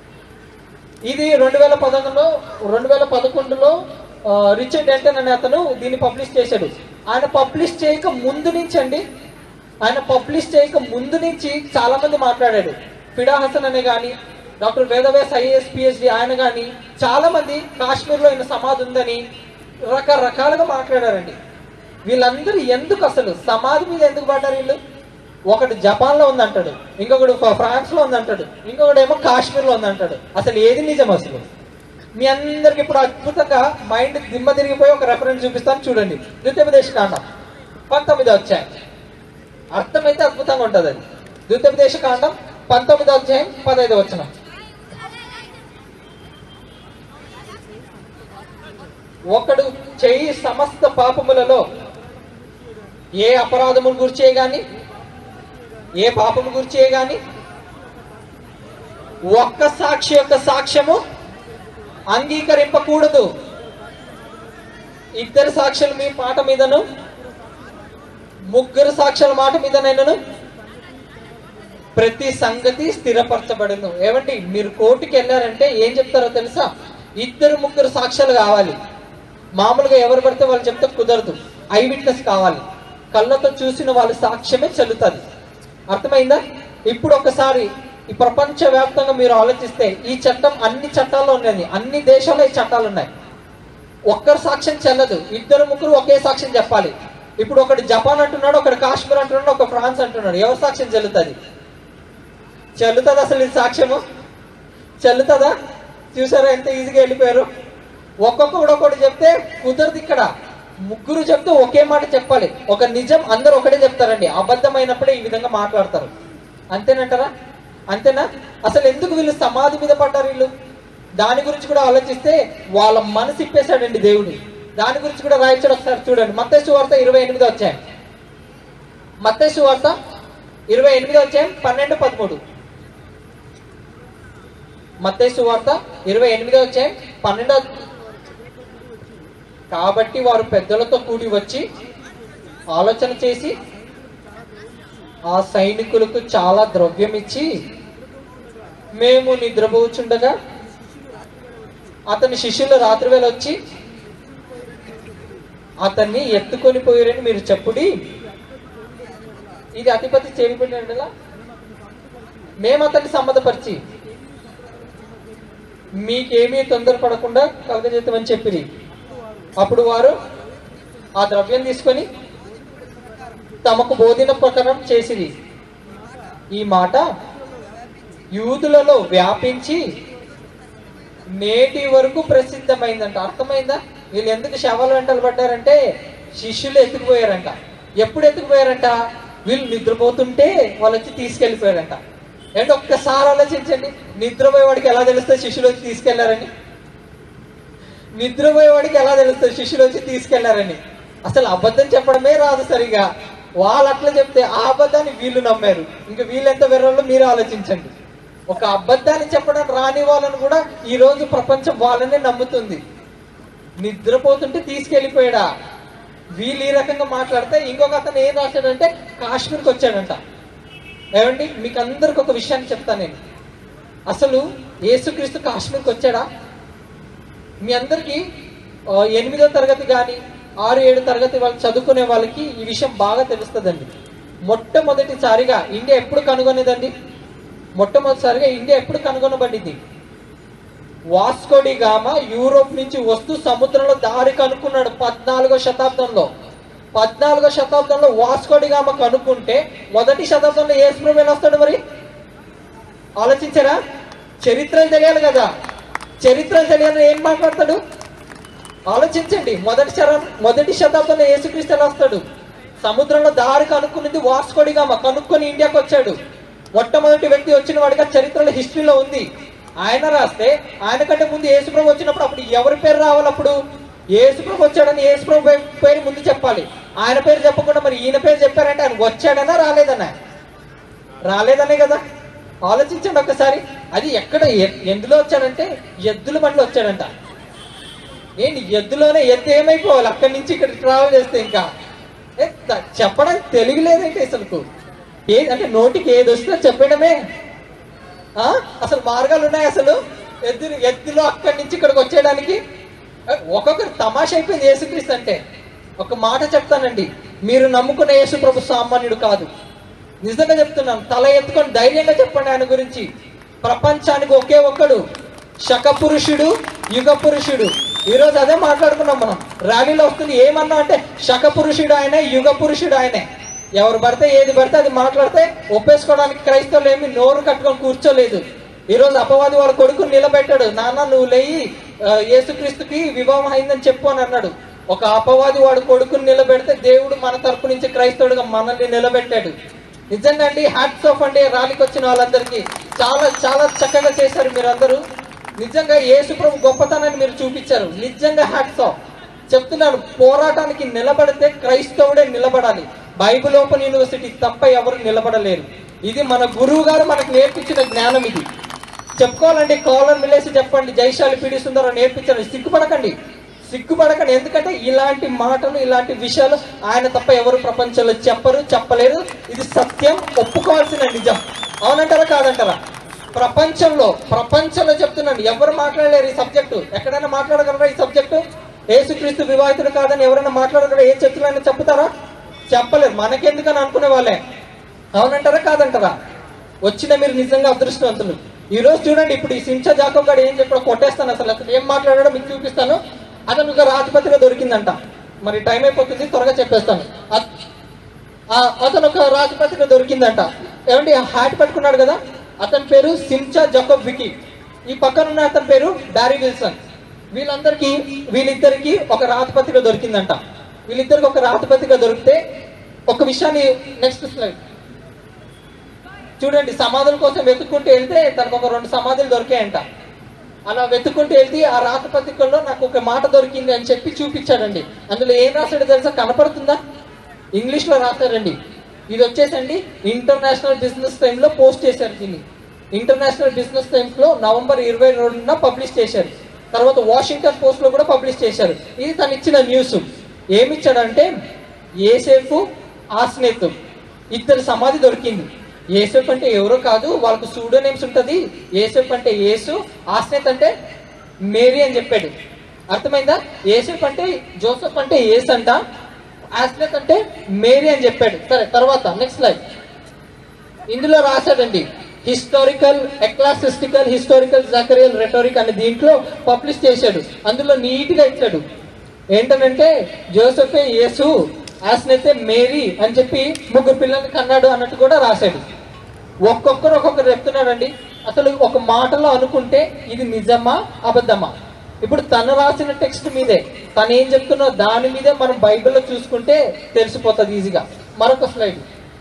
ఇది రెండు వేల పదకొండులో రెండు వేల పదకొండులో ఆ, రిచర్డ్ డెంటన్ అనే అతను దీన్ని పబ్లిష్ చేశాడు ఆయన పబ్లిష్ చేయక ముందు నుంచి అండి ఆయన పబ్లిష్ చేయక ముందు నుంచి చాలా మంది మాట్లాడాడు ఫిడా హసన్ అనే కానీ డాక్టర్ వేదవ్యాస్ ఐఏఎస్ పిహెచ్డి ఆయన కానీ చాలా మంది కాశ్మీర్లో ఈయన సమాధి ఉందని రకరకాలుగా మాట్లాడారండి వీళ్ళందరూ ఎందుకు అసలు సమాధి మీద ఎందుకు పడ్డారు వీళ్ళు ఒకడు జపాన్ లో ఉందంటాడు ఇంకొకడు ఫ- ఫ్రాన్స్ లో ఉందంటాడు ఇంకొకడు ఏమో కాశ్మీర్ లో ఉందంటాడు అసలు ఏది నిజం అసలు మీ అందరికి ఇప్పుడు అద్భుతంగా మైండ్ దిమ్మ తిరిగిపోయి ఒక రెఫరెన్స్ చూపిస్తాను చూడండి ద్వితీయోపదేశ కాండం పంతొమ్మిది వచ్చాయి అర్థమైతే అద్భుతంగా ఉంటుంది అది ద్వితీయోపదేశ కాండం పంతొమ్మిది అధ్యాయం పదహైదు వచ్చిన ఒకడు చెయ్యి సమస్త పాపములలో ఏ అపరాధమును గురిచే గాని ఏ పాపము గురిచే గాని ఒక్క సాక్షి యొక్క సాక్ష్యము అంగీకరింపకూడదు ఇద్దరు సాక్షులు మీ మాట మీదను ముగ్గురు సాక్షుల మాట మీదనైనను ప్రతి సంగతి స్థిరపరచబడును ఏమండి మీరు కోర్టుకి వెళ్ళారంటే ఏం చెప్తారో తెలుసా ఇద్దరు ముగ్గురు సాక్ష్యాలు కావాలి మామూలుగా ఎవరు పడితే వాళ్ళు చెప్తే కుదరదు ఐ విట్నెస్ కావాలి కళ్ళతో చూసిన వాళ్ళ సాక్ష్యమే చెల్లుతుంది అర్థమైందా ఇప్పుడు ఒకసారి ఈ ప్రపంచ వ్యాప్తంగా మీరు ఆలోచిస్తే ఈ చట్టం అన్ని చట్టాల్లో ఉన్నాయి అన్ని దేశాల్లో ఈ చట్టాలు ఉన్నాయి ఒక్కరు సాక్ష్యం చెల్లదు ఇద్దరు ముగ్గురు ఒకే సాక్ష్యం చెప్పాలి ఇప్పుడు ఒకటి జపాన్ అంటున్నాడు ఒకటి కాశ్మీర్ అంటున్నాడు ఒక ఫ్రాన్స్ అంటున్నాడు ఎవరు సాక్ష్యం చెల్లుతుంది చెల్లుతుంది అసలు ఇది సాక్ష్యము చెల్లుతుందా చూసారా ఎంత ఈజీగా వెళ్ళిపోయారు ఒక్కొక్కడు ఒకటి చెప్తే కుదరదు ఇక్కడ ముగ్గురు చెప్తే ఒకే మాట చెప్పాలి ఒక నిజం అందరూ ఒకటే చెప్తారండి అబద్ధమైనప్పుడే ఈ విధంగా మాట్లాడతారు అంతేనంటారా అంతేనా అసలు ఎందుకు వీళ్ళు సమాధి మీద పడ్డారు వీళ్ళు దాని గురించి కూడా ఆలోచిస్తే వాళ్ళ మనసు ఇప్పేశాడండి దేవుడు దాని గురించి కూడా రాయించాడు ఒకసారి చూడండి మత్తయి వార్త ఇరవై ఎనిమిది వచ్చాయి మత్తయి వార్త ఇరవై ఎనిమిది వచ్చాయి పన్నెండు పదమూడు మత్తయి వార్త ఇరవై ఎనిమిది వచ్చాయి పన్నెండో కాబట్టి వారు పెద్దలతో కూడి వచ్చి ఆలోచన చేసి ఆ సైనికులకు చాలా ద్రవ్యం ఇచ్చి మేము నిద్రపోచుండగా అతని శిష్యులు రాత్రివేళ వచ్చి అతన్ని ఎత్తుకొని పోయారని మీరు చెప్పుడి ఇది అధిపతి చేరిపోయినలా మేము అతన్ని సమ్మతపరిచి మీకేమీ తొందరపడకుండా కలగజేతమని చెప్పిరి అప్పుడు వారు ఆ ద్రవ్యం తీసుకొని తమకు బోధిన ప్రకారం చేసిరి ఈ మాట యూదులలో వ్యాపించి నేటి వరకు ప్రసిద్ధమైందంట అర్థమైందా వీళ్ళు ఎందుకు శవాల వెంటలు పడ్డారంటే శిష్యులు ఎత్తుకుపోయారంట ఎప్పుడు ఎత్తుకుపోయారంట వీళ్ళు నిద్రపోతుంటే వాళ్ళు వచ్చి తీసుకెళ్లిపోయారంట ఏంటి ఒక్కసారి ఆలోచించండి నిద్రపోయేవాడికి ఎలా తెలుస్తుంది శిష్యులు వచ్చి తీసుకెళ్లారని నిద్రపోయేవాడికి ఎలా తెలుస్తుంది శిష్యులు వచ్చి తీసుకెళ్లారని అసలు అబద్ధం చెప్పడమే రాదు సరిగా వాళ్ళు అట్లా చెప్తే ఆ అబద్ధాన్ని వీళ్ళు నమ్మారు ఇంకా వీళ్ళు ఎంత వెర్రలో మీరు ఆలోచించండి ఒక అబద్ధాన్ని చెప్పడం రాని వాళ్ళని కూడా ఈ రోజు ప్రపంచం వాళ్ళనే నమ్ముతుంది నిద్రపోతుంటే తీసుకెళ్ళిపోయాడా వీళ్ళు ఈ రకంగా మాట్లాడితే ఇంకొక అతను ఏం రాశాడంటే కాశ్మీర్కి వచ్చాడంట ఏమండి మీకు అందరికి ఒక విషయాన్ని చెప్తాను నేను అసలు యేసుక్రీస్తు కాశ్మీర్కి వచ్చాడా మీ అందరికీ ఆ, ఎనిమిదో తరగతి కానీ ఆరు ఏడు తరగతి వాళ్ళు చదువుకునే వాళ్ళకి ఈ విషయం బాగా తెలుస్తుందండి మొట్టమొదటిసారిగా ఇండియా ఎప్పుడు కనుగొనేదండి మొట్టమొదటిసారిగా ఇండియా ఎప్పుడు కనుగొనబడింది వాస్కోడి గామ యూరోప్ నుంచి వస్తూ సముద్రంలో దారి కనుక్కున్నాడు పద్నాలుగో శతాబ్దంలో పద్నాలుగో శతాబ్దంలో వాస్కోడి గామ కనుక్కుంటే మొదటి శతాబ్దంలో ఏ స్ప్రమేణ వస్తాడు మరి ఆలోచించారా చరిత్రలు తెలియాలి కదా చరిత్రలు తెలియాలని ఏం మాట్లాడతాడు ఆలోచించండి మొదటి శరం మొదటి శతాబ్దంలో యేసుక్రీస్తు ఎలా వస్తాడు సముద్రంలో దారి కనుక్కున్నది వాస్కోడిగామ కనుక్కొని ఇండియాకి వచ్చాడు మొట్టమొదటి వ్యక్తి వచ్చిన వాడిగా చరిత్రలో హిస్టరీలో ఉంది ఆయన రాస్తే ఆయన కంటే ముందు యేసుప్రభు వచ్చినప్పుడు అప్పుడు ఎవరి పేరు రావాలి అప్పుడు యేసుప్రభు వచ్చాడని యేసుప్రభు పే- పేరు ముందు చెప్పాలి ఆయన పేరు చెప్పకుండా మరి ఈయన పేరు చెప్పారంటే ఆయన వచ్చాడనా రాలేదనా రాలేదనే కదా ఆలోచించండి ఒక్కసారి అది ఎక్కడ ఎ- ఎందులో వచ్చాడంటే ఎద్దుల బండిలో వచ్చాడంట ఏంటి ఎద్దులోనే ఎద్దు ఏమైపోవాలి అక్కడి నుంచి ఇక్కడ ట్రావెల్ చేస్తే ఇంకా ఏ, త- చెప్పడానికి తెలివి లేదంటే అసలు ఏ అంటే నోటికి ఏది వస్తుందో చెప్పడమే ఆ? అసలు మార్గాలు ఉన్నాయి అసలు ఎద్దు ఎద్దులో అక్కడి నుంచి ఇక్కడికి వచ్చేయడానికి ఏ, ఒక్కొక్కరు తమాషా అయిపోయింది యేసుక్రీస్తు అంటే ఒక మాట చెప్తానండి మీరు నమ్ముకున్న యేసు ప్రభు సామాన్యుడు కాదు నిజంగా చెప్తున్నాను తల ఎత్తుకొని ధైర్యంగా చెప్పండి ఆయన గురించి ప్రపంచానికి ఒకే ఒక్కడు శక పురుషుడు యుగ పురుషుడు ఈ రోజు అదే మాట్లాడుకున్నాం మనం ర్యాలీలో వస్తుంది ఏమన్నా అంటే శక పురుషుడు ఆయనే యుగ పురుషుడు ఆయనే ఎవరు పడితే ఏది పడితే అది మాట్లాడితే ఒప్పేసుకోవడానికి క్రైస్తవులు ఏమి నోరు కట్టుకొని కూర్చోలేదు ఈ రోజు అపవాది వాళ్ళ కొడుకుని నిలబెట్టాడు నాన్న నువ్వు లేయి ఆ, యేసుక్రీస్తుకి వివాహం అయిందని చెప్పు అని అన్నాడు ఒక అపవాది వాడు కొడుకుని నిలబెడితే దేవుడు మన తరపు నుంచి క్రైస్తవుడిగా మనల్ని నిలబెట్టాడు నిజంగా అండి హ్యాట్స్ ఆఫ్ అండి ర్యాలీకి వచ్చిన వాళ్ళందరికీ చాలా చాలా చక్కగా చేశారు మీరందరూ నిజంగా యేసు ప్రభు గొప్పతనాన్ని మీరు చూపించారు నిజంగా హ్యాట్స్ ఆఫ్ చెప్తున్నాను పోరాటానికి నిలబడితే క్రైస్తవుడే నిలబడాలి బైబిల్ ఓపెన్ యూనివర్సిటీ తప్ప ఎవరు నిలబడలేరు ఇది మన గురువు గారు మనకు నేర్పించిన జ్ఞానం ఇది చెప్పుకోవాలండి కాలర్ మిలేసి చెప్పండి జైశాలి పీడి సుందరం నేర్పించారు సిగ్గుపడకండి సిగ్గుపడకండి ఎందుకంటే ఇలాంటి మాటలు ఇలాంటి విషయాలు ఆయన తప్ప ఎవరు ప్రపంచంలో చెప్పరు చెప్పలేరు ఇది సత్యం ఒప్పుకోవాల్సిన నిజం అవునంటారా కాదంటారా ప్రపంచంలో ప్రపంచంలో చెప్తున్నాను ఎవరు మాట్లాడలేరు ఈ సబ్జెక్టు ఎక్కడైనా మాట్లాడగలరా ఈ సబ్జెక్టు ఏసుక్రీస్తు వివాహితుడు కాదని ఎవరైనా మాట్లాడగలరా ఏ చర్చలైనా చెప్తారా చెప్పలేరు మనకెందుకని అనుకునే వాళ్ళే అవునంటారా కాదంటారా వచ్చిన మీరు నిజంగా అదృష్టవంతులు ఈ రోజు చూడండి ఇప్పుడు ఈ సించ జాకబ్ గారు ఏం చెప్పాడో కొట్టేస్తాను అసలు అసలు ఏం మాట్లాడాడో మీకు చూపిస్తాను అతను ఒక రాజపత్రిక దొరికిందంట మరి టైం అయిపోతుంది త్వరగా చెప్పేస్తాను అత్- ఆ, అతను ఒక రాజపత్రిక దొరికిందంట ఏమండి హ్యాట్ పట్టుకున్నాడు కదా అతని పేరు సించా జకోబ్ వికి ఈ పక్కన ఉన్న అతని పేరు డారీ విల్సన్ వీళ్ళందరికీ వీళ్ళిద్దరికి ఒక రాతపత్రిక దొరికిందంట వీళ్ళిద్దరికి ఒక రాతపత్రిక దొరికితే ఒక విషయాన్ని నెక్స్ట్ స్లైడ్ చూడండి సమాధుల కోసం వెతుక్కుంటూ వెళ్తే తనకు ఒక రెండు సమాధులు దొరికాయంట అలా వెతుక్కుంటూ వెళ్తే ఆ రాత పత్రికల్లో నాకు ఒక మాట దొరికింది అని చెప్పి చూపించాడండి అందులో ఏం రాశాడో తెలుసా కనపడుతుందా ఇంగ్లీష్ లో రాశారండి ఇది వచ్చేసండి ఇంటర్నేషనల్ బిజినెస్ టైమ్ లో పోస్ట్ చేశారు దీన్ని ఇంటర్నేషనల్ బిజినెస్ టైమ్స్ లో నవంబర్ ఇరవై రెండున పబ్లిష్ చేశారు తర్వాత వాషింగ్టన్ పోస్ట్ లో కూడా పబ్లిష్ చేశారు ఇది తను ఇచ్చిన న్యూస్ ఏమిచ్చాడంటే ఏసేఫు ఆస్నేత్ ఇద్దరు సమాధి దొరికింది ఏసేఫ్ అంటే ఎవరో కాదు వాళ్ళకు సూడో నేమ్స్ ఉంటది ఏసేఫ్ అంటే యేసు ఆస్నేత్ అంటే మేరీ అని చెప్పాడు అర్థమైందా ఏసేఫ్ అంటే జోసెఫ్ అంటే ఏస్ అంట ఆస్నేత్ అంటే మేరీ అని చెప్పాడు సరే తర్వాత నెక్స్ట్ లైఫ్ ఇందులో రాశాడండి హిస్టారికల్ ఎక్లాసిస్టికల్ హిస్టారికల్ జకరియల్ రెటోరిక్ అనే దీంట్లో పబ్లిష్ చేశాడు అందులో నీట్ గా ఇచ్చాడు ఏంటనంటే జోసెఫే యేసు ఆస్నైతే మేరీ అని చెప్పి ముగ్గురు పిల్లల్ని కన్నాడు అన్నట్టు కూడా రాశాడు ఒక్కొక్కరు ఒక్కొక్కరు చెప్తున్నాడండి అసలు ఒక మాటలో అనుకుంటే ఇది నిజమా అబద్ధమా ఇప్పుడు తను రాసిన టెక్స్ట్ మీదే తను ఏం చెప్తున్నో దాని మీదే మనం బైబిల్లో చూసుకుంటే తెలిసిపోతుంది ఈజీగా మరొక స్లైడ్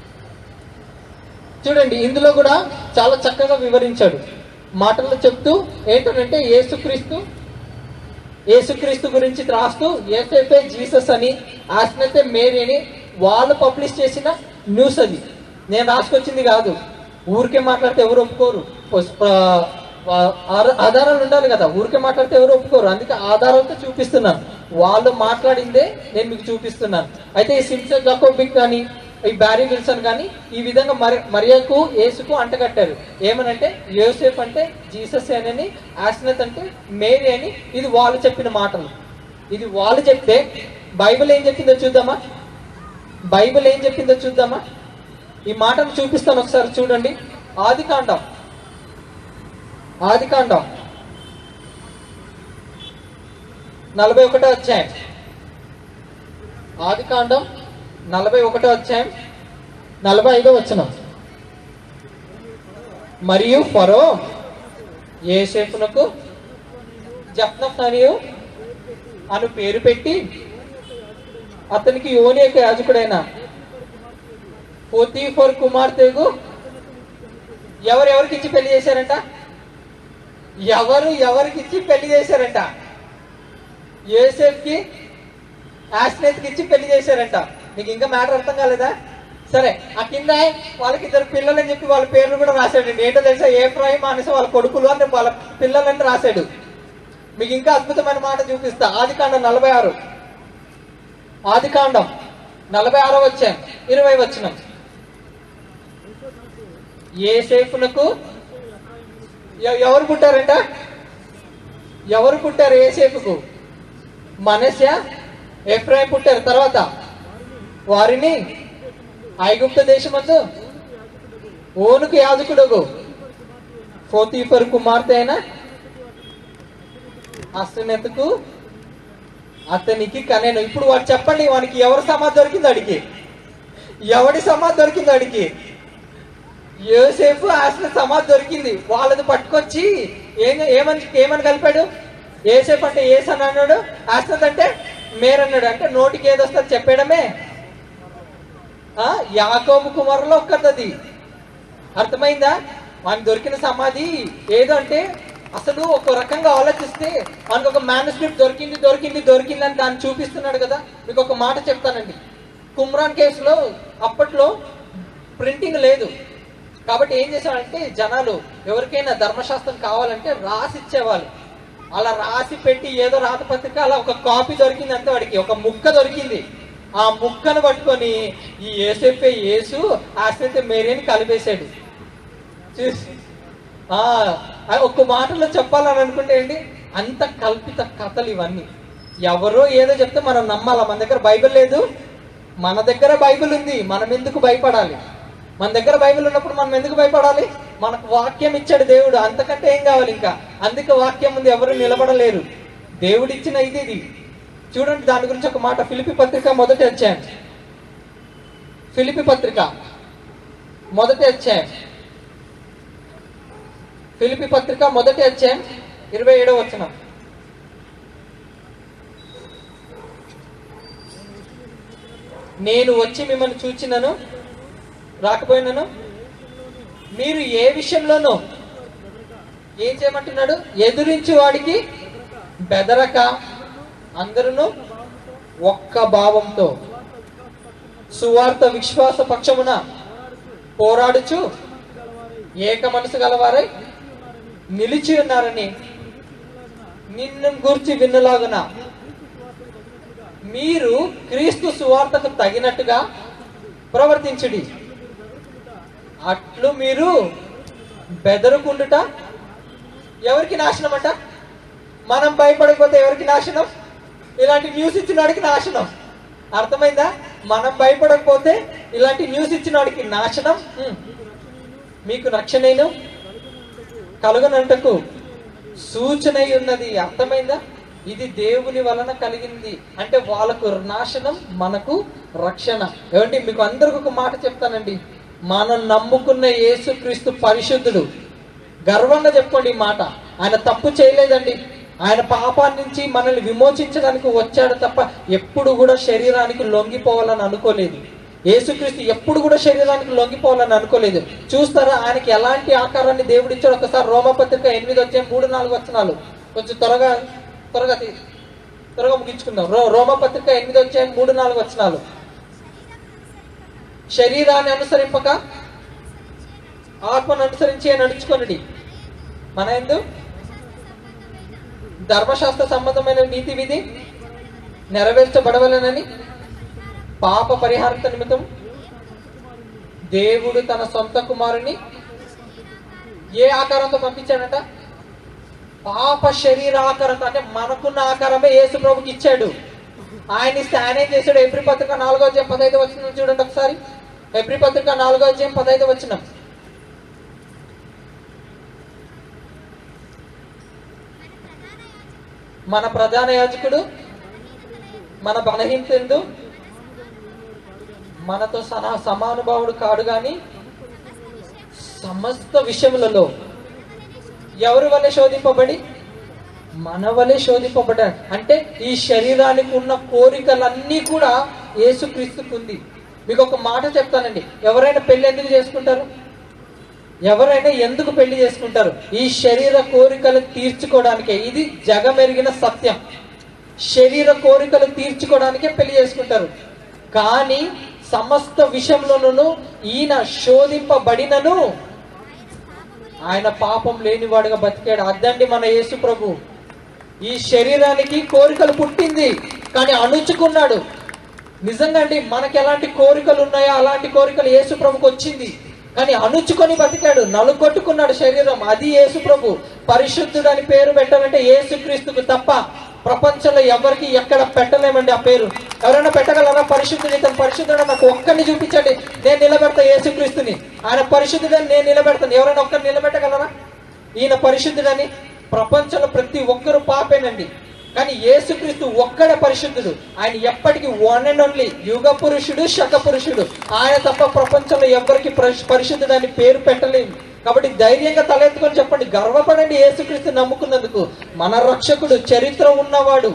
చూడండి ఇందులో కూడా చాలా చక్కగా వివరించాడు మాటల్లో చెప్తూ ఏంటంటే యేసుక్రీస్తు యేసుక్రీస్తు గురించి రాస్తూ ఏసైతే జీసస్ అని ఆస్నైతే మేరీ అని వాళ్ళు పబ్లిష్ చేసిన న్యూస్ అది నేను రాసుకొచ్చింది కాదు ఊరికే మాట్లాడితే ఎవరు ఒప్పుకోరు వా- ఆర- ఆధారాలు ఉండాలి కదా ఊరికే మాట్లాడితే ఎవరు ఒప్పుకోరు అందుకే ఆధారాలతో చూపిస్తున్నాను వాళ్ళు మాట్లాడిందే నేను మీకు చూపిస్తున్నాను అయితే ఈ సిమ్సన్ జకోబిక్ కానీ ఈ బ్యారీ విల్సన్ కానీ ఈ విధంగా మరి మరియకు యేసుకు అంటగట్టారు ఏమనంటే యోసేఫ్ అంటే జీసస్ అని ఆస్నత్ అంటే మేరీ అని ఇది వాళ్ళు చెప్పిన మాటలు ఇది వాళ్ళు చెప్తే బైబిల్ ఏం చెప్పిందో చూద్దామా బైబిల్ ఏం చెప్పిందో చూద్దామా ఈ మాటను చూపిస్తాను ఒకసారి చూడండి ఆది కాండం ఆది కాండం నలభై ఒకటో అధ్యాయం ఆది కాండం నలభై ఒకటో అధ్యాయం నలభై ఐదో వచ్చిన మరియు ఫరో ఏసేపునకు జప్నఫ్ మరియు అను పేరు పెట్టి అతనికి యోని యొక్క యాజకుడైన పోతీఫర్ కుమార్తెకు ఎవరు ఎవరికి ఇచ్చి పెళ్లి చేశారంట ఎవరు ఎవరికి ఇచ్చి పెళ్లి చేశారంట యోసేఫ్కి ఆశ్నేత్కి ఇచ్చి పెళ్లి చేశారంట మీకు ఇంకా మ్యాటర్ అర్థం కాలేదా సరే ఆ కింద వాళ్ళకి ఇద్దరు పిల్లలు అని చెప్పి వాళ్ళ పేర్లు కూడా రాశాడు ఏంటో తెలుసా ఏ ఫ్రాయి మానేసి వాళ్ళ కొడుకులు అని వాళ్ళ పిల్లలని రాశాడు మీకు ఇంకా అద్భుతమైన మాట చూపిస్తా ఆది కాండం నలభై ఆరు ఆది కాండం నలభై ఆరో వచ్చాం ఇరవై వచ్చినాం ఏ సేఫునకు ఎ- ఎవరు పుట్టారంట ఎవరు పుట్టారు ఏ సేఫుకు మనస్య ఎఫ్రాయిం పుట్టారు తర్వాత వారిని ఐగుప్త దేశమందు ఓనుకు యాజకుడుగు ఫోతీఫర్ కుమార్తె అయిన అసనెతకు అతనికి కనేను ఇప్పుడు వాడు చెప్పండి వానికి ఎవరి సమాధి దొరికింది అడిగి ఎవడి సమాధి దొరికింది అడిగి యోసేపు ఆసిన సమాధి దొరికింది వాళ్ళది పట్టుకొచ్చి ఏం ఏమని ఏమని కలిపాడు ఏసేపు అంటే ఏస్ అని అన్నాడు ఆస్నత్ అంటే మేర్ అన్నాడు అంటే నోటికి ఏదొస్తుంది చెప్పేయడమే ఆ యాకోబు కుమారులో ఒక్కది అర్థమైందా మనకి దొరికిన సమాధి ఏదో అంటే అసలు ఒక రకంగా ఆలోచిస్తే మనకు ఒక మేనుస్క్రిప్ట్ దొరికింది దొరికింది దొరికింది అని దాన్ని చూపిస్తున్నాడు కదా మీకు ఒక మాట చెప్తానండి కుమ్రాన్ కేసులో అప్పట్లో ప్రింటింగ్ లేదు కాబట్టి ఏం చేశాడంటే జనాలు ఎవరికైనా ధర్మశాస్త్రం కావాలంటే రాసి ఇచ్చేవాళ్ళు అలా రాసి పెట్టి ఏదో రాతపత్రిక అలా ఒక కాపీ దొరికింది అంతే వాడికి ఒక ముక్క దొరికింది ఆ ముక్కను పట్టుకొని ఈ ఏసైతే యేసు ఆశ్రైతే మేరీని కలిపేశాడు చూసి ఆ ఆ ఒక్క మాటలో చెప్పాలని అనుకుంటే ఏంటి అంత కల్పిత కథలు ఇవన్నీ ఎవరో ఏదో చెప్తే మనం నమ్మాలా మన దగ్గర బైబిల్ లేదు మన దగ్గర బైబిల్ ఉంది మనం ఎందుకు భయపడాలి మన దగ్గర బైబిల్ ఉన్నప్పుడు మనం ఎందుకు భయపడాలి మనకు వాక్యం ఇచ్చాడు దేవుడు అంతకంటే ఏం కావాలి ఇంకా అందుకే వాక్యం ముందు ఎవరు నిలబడలేరు దేవుడు ఇచ్చిన ఇది ఇది చూడండి దాని గురించి ఒక మాట ఫిలిపి పత్రిక మొదటి అధ్యాయం ఫిలిపి పత్రిక మొదటి అధ్యాయం ఫిలిపి పత్రిక మొదటి అధ్యాయం ఇరవై ఏడవ వచనం నేను వచ్చి మిమ్మల్ని చూచినను రాకపోయినను మీరు ఏ విషయంలోనూ ఏం చేయమంటున్నాడు ఎదురించి వాడికి బెదరక అందరూ ఒక్క భావంతో సువార్త విశ్వాస పక్షమున పోరాడుచు ఏక మనసు గలవారై నిలిచి ఉన్నారని నిన్ను గురించి విన్నలాగున మీరు క్రీస్తు సువార్తకు తగినట్టుగా ప్రవర్తించుడి అట్లు మీరు బెదరుకుండుట ఎవరికి నాశనం అంట మనం భయపడకపోతే ఎవరికి నాశనం ఇలాంటి న్యూస్ ఇచ్చిన వాడికి నాశనం అర్థమైందా మనం భయపడకపోతే ఇలాంటి న్యూస్ ఇచ్చిన వాడికి నాశనం హ్మ్. మీకు రక్షణను కలుగనంటకు సూచనై ఉన్నది అర్థమైందా ఇది దేవుని వలన కలిగింది అంటే వాళ్ళకు నాశనం మనకు రక్షణ ఏమండి మీకు అందరికి ఒక మాట చెప్తానండి మనం నమ్ముకున్న యేసుక్రీస్తు పరిశుద్ధుడు గర్వంగా చెప్పుకోండి ఈ మాట ఆయన తప్పు చేయలేదండి ఆయన పాపాన్ని నుంచి మనల్ని విమోచించడానికి వచ్చాడు తప్ప ఎప్పుడు కూడా శరీరానికి లొంగిపోవాలని అనుకోలేదు యేసుక్రీస్తు ఎప్పుడు కూడా శరీరానికి లొంగిపోవాలని అనుకోలేదు చూస్తారా ఆయనకి ఎలాంటి ఆకారాన్ని దేవుడు ఇచ్చాడు ఒకసారి రోమపత్రిక ఎనిమిది వచ్చే మూడు నాలుగు వచనాలు కొంచెం త్వరగా త్వరగా తీ- త్వరగా ముగించుకుందాం రో రోమపత్రిక ఎనిమిది వచ్చే మూడు నాలుగు వచనాలు శరీరాన్ని అనుసరింపక ఆత్మను అనుసరించి నడుచుకొనడి మన ఎందు ధర్మశాస్త్ర సంబంధమైన నీతి విధి నెరవేర్చబడవలనని పాప పరిహారత నిమిత్తం దేవుడు తన సొంత కుమారుని ఏ ఆకారంతో పంపించాడట పాప శరీర ఆకారంతో అంటే మనకున్న ఆకారమే యేసు ప్రభుకి ఇచ్చాడు ఆయన ఇస్తే ఆయన ఏం చేశాడు ఎబ్రి పత్రిక నాలుగో అధ్యాయం పదహైదు వచ్చిన చూడండి ఒకసారి ఎబ్రి పత్రిక నాలుగో అధ్యాయం పదహైదు వచ్చిన మన ప్రధాన యాజకుడు మన బలహీనత మనతో సనా సమానుభావుడు కాడు గాని సమస్త విషయములలో ఎవరి వల్లే శోధింపబడి మన వలె శోధింపబడ్డాడు అంటే ఈ శరీరానికి ఉన్న కోరికలన్నీ కూడా యేసుక్రీస్తుకు ఉంది మీకు ఒక మాట చెప్తానండి ఎవరైనా పెళ్లి ఎందుకు చేసుకుంటారు ఎవరైనా ఎందుకు పెళ్లి చేసుకుంటారు ఈ శరీర కోరికలు తీర్చుకోవడానికే ఇది జగమెరిగిన సత్యం శరీర కోరికలు తీర్చుకోవడానికే పెళ్లి చేసుకుంటారు కానీ సమస్త విషయంలోనూ ఈయన శోధింపబడినను ఆయన పాపం లేనివాడుగా బతికాడు అద్దండి మన యేసు ప్రభు ఈ శరీరానికి కోరికలు పుట్టింది కానీ అణుచుకున్నాడు నిజంగా అండి మనకి ఎలాంటి కోరికలు ఉన్నాయో అలాంటి కోరికలు యేసు ప్రభుకి వచ్చింది కానీ అణుచుకొని బతికాడు నలుగొట్టుకున్నాడు శరీరం అది యేసు ప్రభు పరిశుద్ధుడు అని పేరు పెట్టాలంటే యేసుక్రీస్తుకు తప్ప ప్రపంచంలో ఎవరికి ఎక్కడ పెట్టలేమండి ఆ పేరు ఎవరైనా పెట్టగలరా పరిశుద్ధుని తన పరిశుద్ధుడు నాకు ఒక్కరిని చూపించండి నేను నిలబెడతా యేసుక్రీస్తుని ఆయన పరిశుద్ధుడని నేను నిలబెడతాను ఎవరైనా ఒక్కరిని నిలబెట్టగలరా ఈయన పరిశుద్ధుడని ప్రపంచంలో ప్రతి ఒక్కరు పాపేనండి కానీ యేసుక్రీస్తు ఒక్కడే పరిశుద్ధుడు ఆయన ఎప్పటికీ వన్ అండ్ ఓన్లీ యుగ పురుషుడు శక పురుషుడు ఆయన తప్ప ప్రపంచంలో ఎవరికి పరిశుద్ధుడు అని పేరు పెట్టలేము కాబట్టి ధైర్యంగా తలెత్తుకొని చెప్పండి గర్వపడండి యేసుక్రీస్తు నమ్ముకున్నందుకు మన రక్షకుడు చరిత్ర ఉన్నవాడు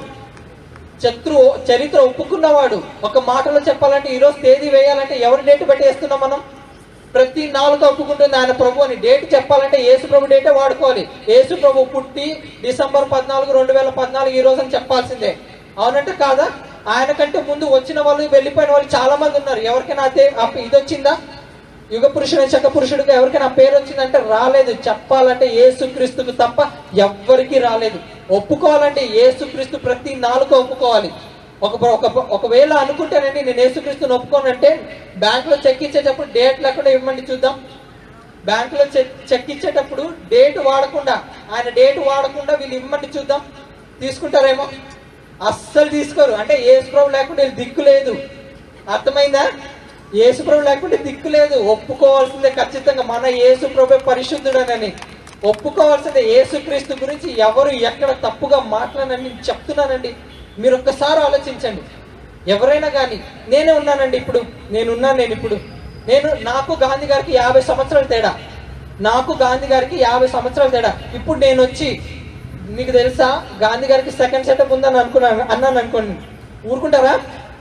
శత్రు చరిత్ర ఒప్పుకున్నవాడు ఒక మాటలో చెప్పాలంటే ఈరోజు తేదీ వేయాలంటే ఎవరి డేట్ బట్టి వేస్తున్నాం మనం ప్రతి నాలుగు ఒప్పుకుంటుంది ఆయన ప్రభు అని డేట్ చెప్పాలంటే యేసు ప్రభు డేటే వాడుకోవాలి యేసు ప్రభు పుట్టి డిసెంబర్ పద్నాలుగు రెండు వేల పద్నాలుగు ఈ రోజు అని చెప్పాల్సిందే అవునంటే కాదా ఆయన కంటే ముందు వచ్చిన వాళ్ళు వెళ్ళిపోయిన వాళ్ళు చాలా మంది ఉన్నారు ఎవరికైనా అదే ఆ ఇది వచ్చిందా యుగ పురుషుడు శక పురుషుడిగా ఎవరికైనా ఆ పేరు వచ్చిందంటే రాలేదు చెప్పాలంటే యేసుక్రీస్తుకు తప్ప ఎవ్వరికి రాలేదు ఒప్పుకోవాలంటే యేసుక్రీస్తు ప్రతి నాలుగు ఒప్పుకోవాలి ఒక ఒక ఒకవేళ అనుకుంటానండి నేను యేసుక్రీస్తుని ఒప్పుకోనంటే బ్యాంకులో చెక్ ఇచ్చేటప్పుడు డేట్ లేకుండా ఇవ్వమండి చూద్దాం బ్యాంకులో చెక్ చెక్ ఇచ్చేటప్పుడు డేట్ వాడకుండా ఆయన డేట్ వాడకుండా వీళ్ళు ఇవ్వమండి చూద్దాం తీసుకుంటారేమో అస్సలు తీసుకోరు అంటే యేసుప్రభు లేకుండా వీళ్ళు దిక్కు లేదు అర్థమైందా యేసుప్రభు లేకుంటే దిక్కు లేదు ఒప్పుకోవాల్సిందే ఖచ్చితంగా మన యేసుప్రభు పరిశుద్ధుడనని ఒప్పుకోవాల్సిందే యేసుక్రీస్తు గురించి ఎవరు ఎక్కడ తప్పుగా మాట్లాడనని నేను చెప్తున్నానండి మీరు ఒక్కసారి ఆలోచించండి ఎవరైనా కానీ నేనే ఉన్నానండి ఇప్పుడు నేనున్నాను నేను ఇప్పుడు నేను నాకు గాంధీ గారికి యాభై సంవత్సరాల తేడా నాకు గాంధీ గారికి యాభై సంవత్సరాల తేడా ఇప్పుడు నేను వచ్చి మీకు తెలుసా గాంధీ గారికి సెకండ్ సెటప్ ఉందని అనుకున్నాను అన్నాను అనుకోండి ఊరుకుంటారా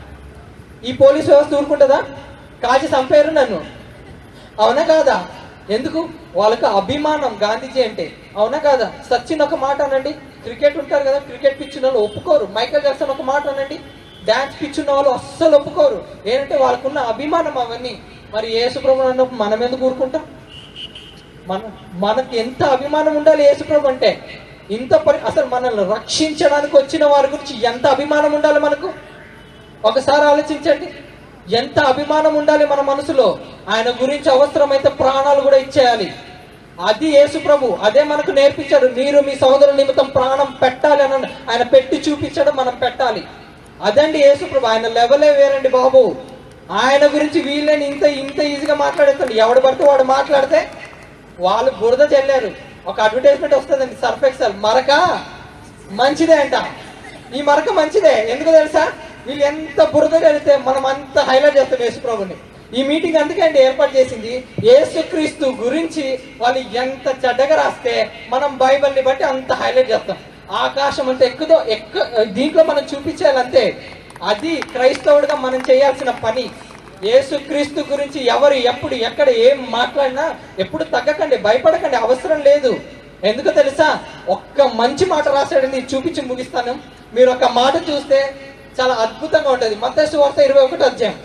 ఈ పోలీస్ వ్యవస్థ ఊరుకుంటుందా కాల్చి చంపారు నన్ను అవునా కాదా ఎందుకు వాళ్ళకి అభిమానం గాంధీజీ అంటే అవునా కాదా సచిన్ ఒక మాట అనండి క్రికెట్ ఉంటారు కదా క్రికెట్ పిచ్ ఉన్న వాళ్ళు ఒప్పుకోరు మైకేల్ జాక్సన్ ఒక మాట అనండి డాన్స్ పిచ్ ఉన్న వాళ్ళు అస్సలు ఒప్పుకోరు ఏంటంటే వాళ్ళకున్న అభిమానం అవన్నీ మరి యేసుప్రభు అన్నప్పుడు మనం ఎందుకు ఊరుకుంటాం మన మనకి ఎంత అభిమానం ఉండాలి యేసుప్రభు అంటే ఇంత పరి అసలు మనల్ని రక్షించడానికి వచ్చిన వారి గురించి ఎంత అభిమానం ఉండాలి మనకు ఒకసారి ఆలోచించండి ఎంత అభిమానం ఉండాలి మన మనసులో ఆయన గురించి అవసరమైతే ప్రాణాలు కూడా ఇచ్చేయాలి అది యేసు ప్రభు అదే మనకు నేర్పించాడు మీరు మీ సహోదరు నిమిత్తం ప్రాణం పెట్టాలి అని ఆయన పెట్టి చూపించడం మనం పెట్టాలి అదండి యేసు ప్రభు ఆయన లెవెలే వేరండి బాబు ఆయన గురించి వీళ్ళని ఇంత ఇంత ఈజీగా మాట్లాడేస్తాడు ఎవడు పడితే వాడు మాట్లాడితే వాళ్ళు బురద చెల్లారు ఒక అడ్వర్టైజ్మెంట్ వస్తుందండి సర్ఫ్ ఎక్సెల్ మరక మంచిదే అంట ఈ మరక మంచిదే ఎందుకు తెలుసా వీళ్ళు ఎంత బురద వెళితే మనం అంత హైలైట్ చేస్తాం యేసుప్రభుని ఈ మీటింగ్ అందుకే అండి ఏర్పాటు చేసింది యేసుక్రీస్తు గురించి వాళ్ళు ఎంత చెడ్డగా రాస్తే మనం బైబిల్ని బట్టి అంత హైలైట్ చేస్తాం ఆకాశం అంత ఎక్కుదో ఎక్క దీంట్లో మనం చూపించాలంతే అది క్రైస్తవుడిగా మనం చేయాల్సిన పని యేసుక్రీస్తు గురించి ఎవరు ఎప్పుడు ఎక్కడ ఏం మాట్లాడినా ఎప్పుడు తగ్గకండి భయపడకండి అవసరం లేదు ఎందుకో తెలుసా ఒక్క మంచి మాట రాశాడని చూపించి ముగిస్తాను మీరు ఒక మాట చూస్తే చాలా అద్భుతంగా ఉంటుంది మత్తేసు వార్త ఇరవై ఒకటో అధ్యాయం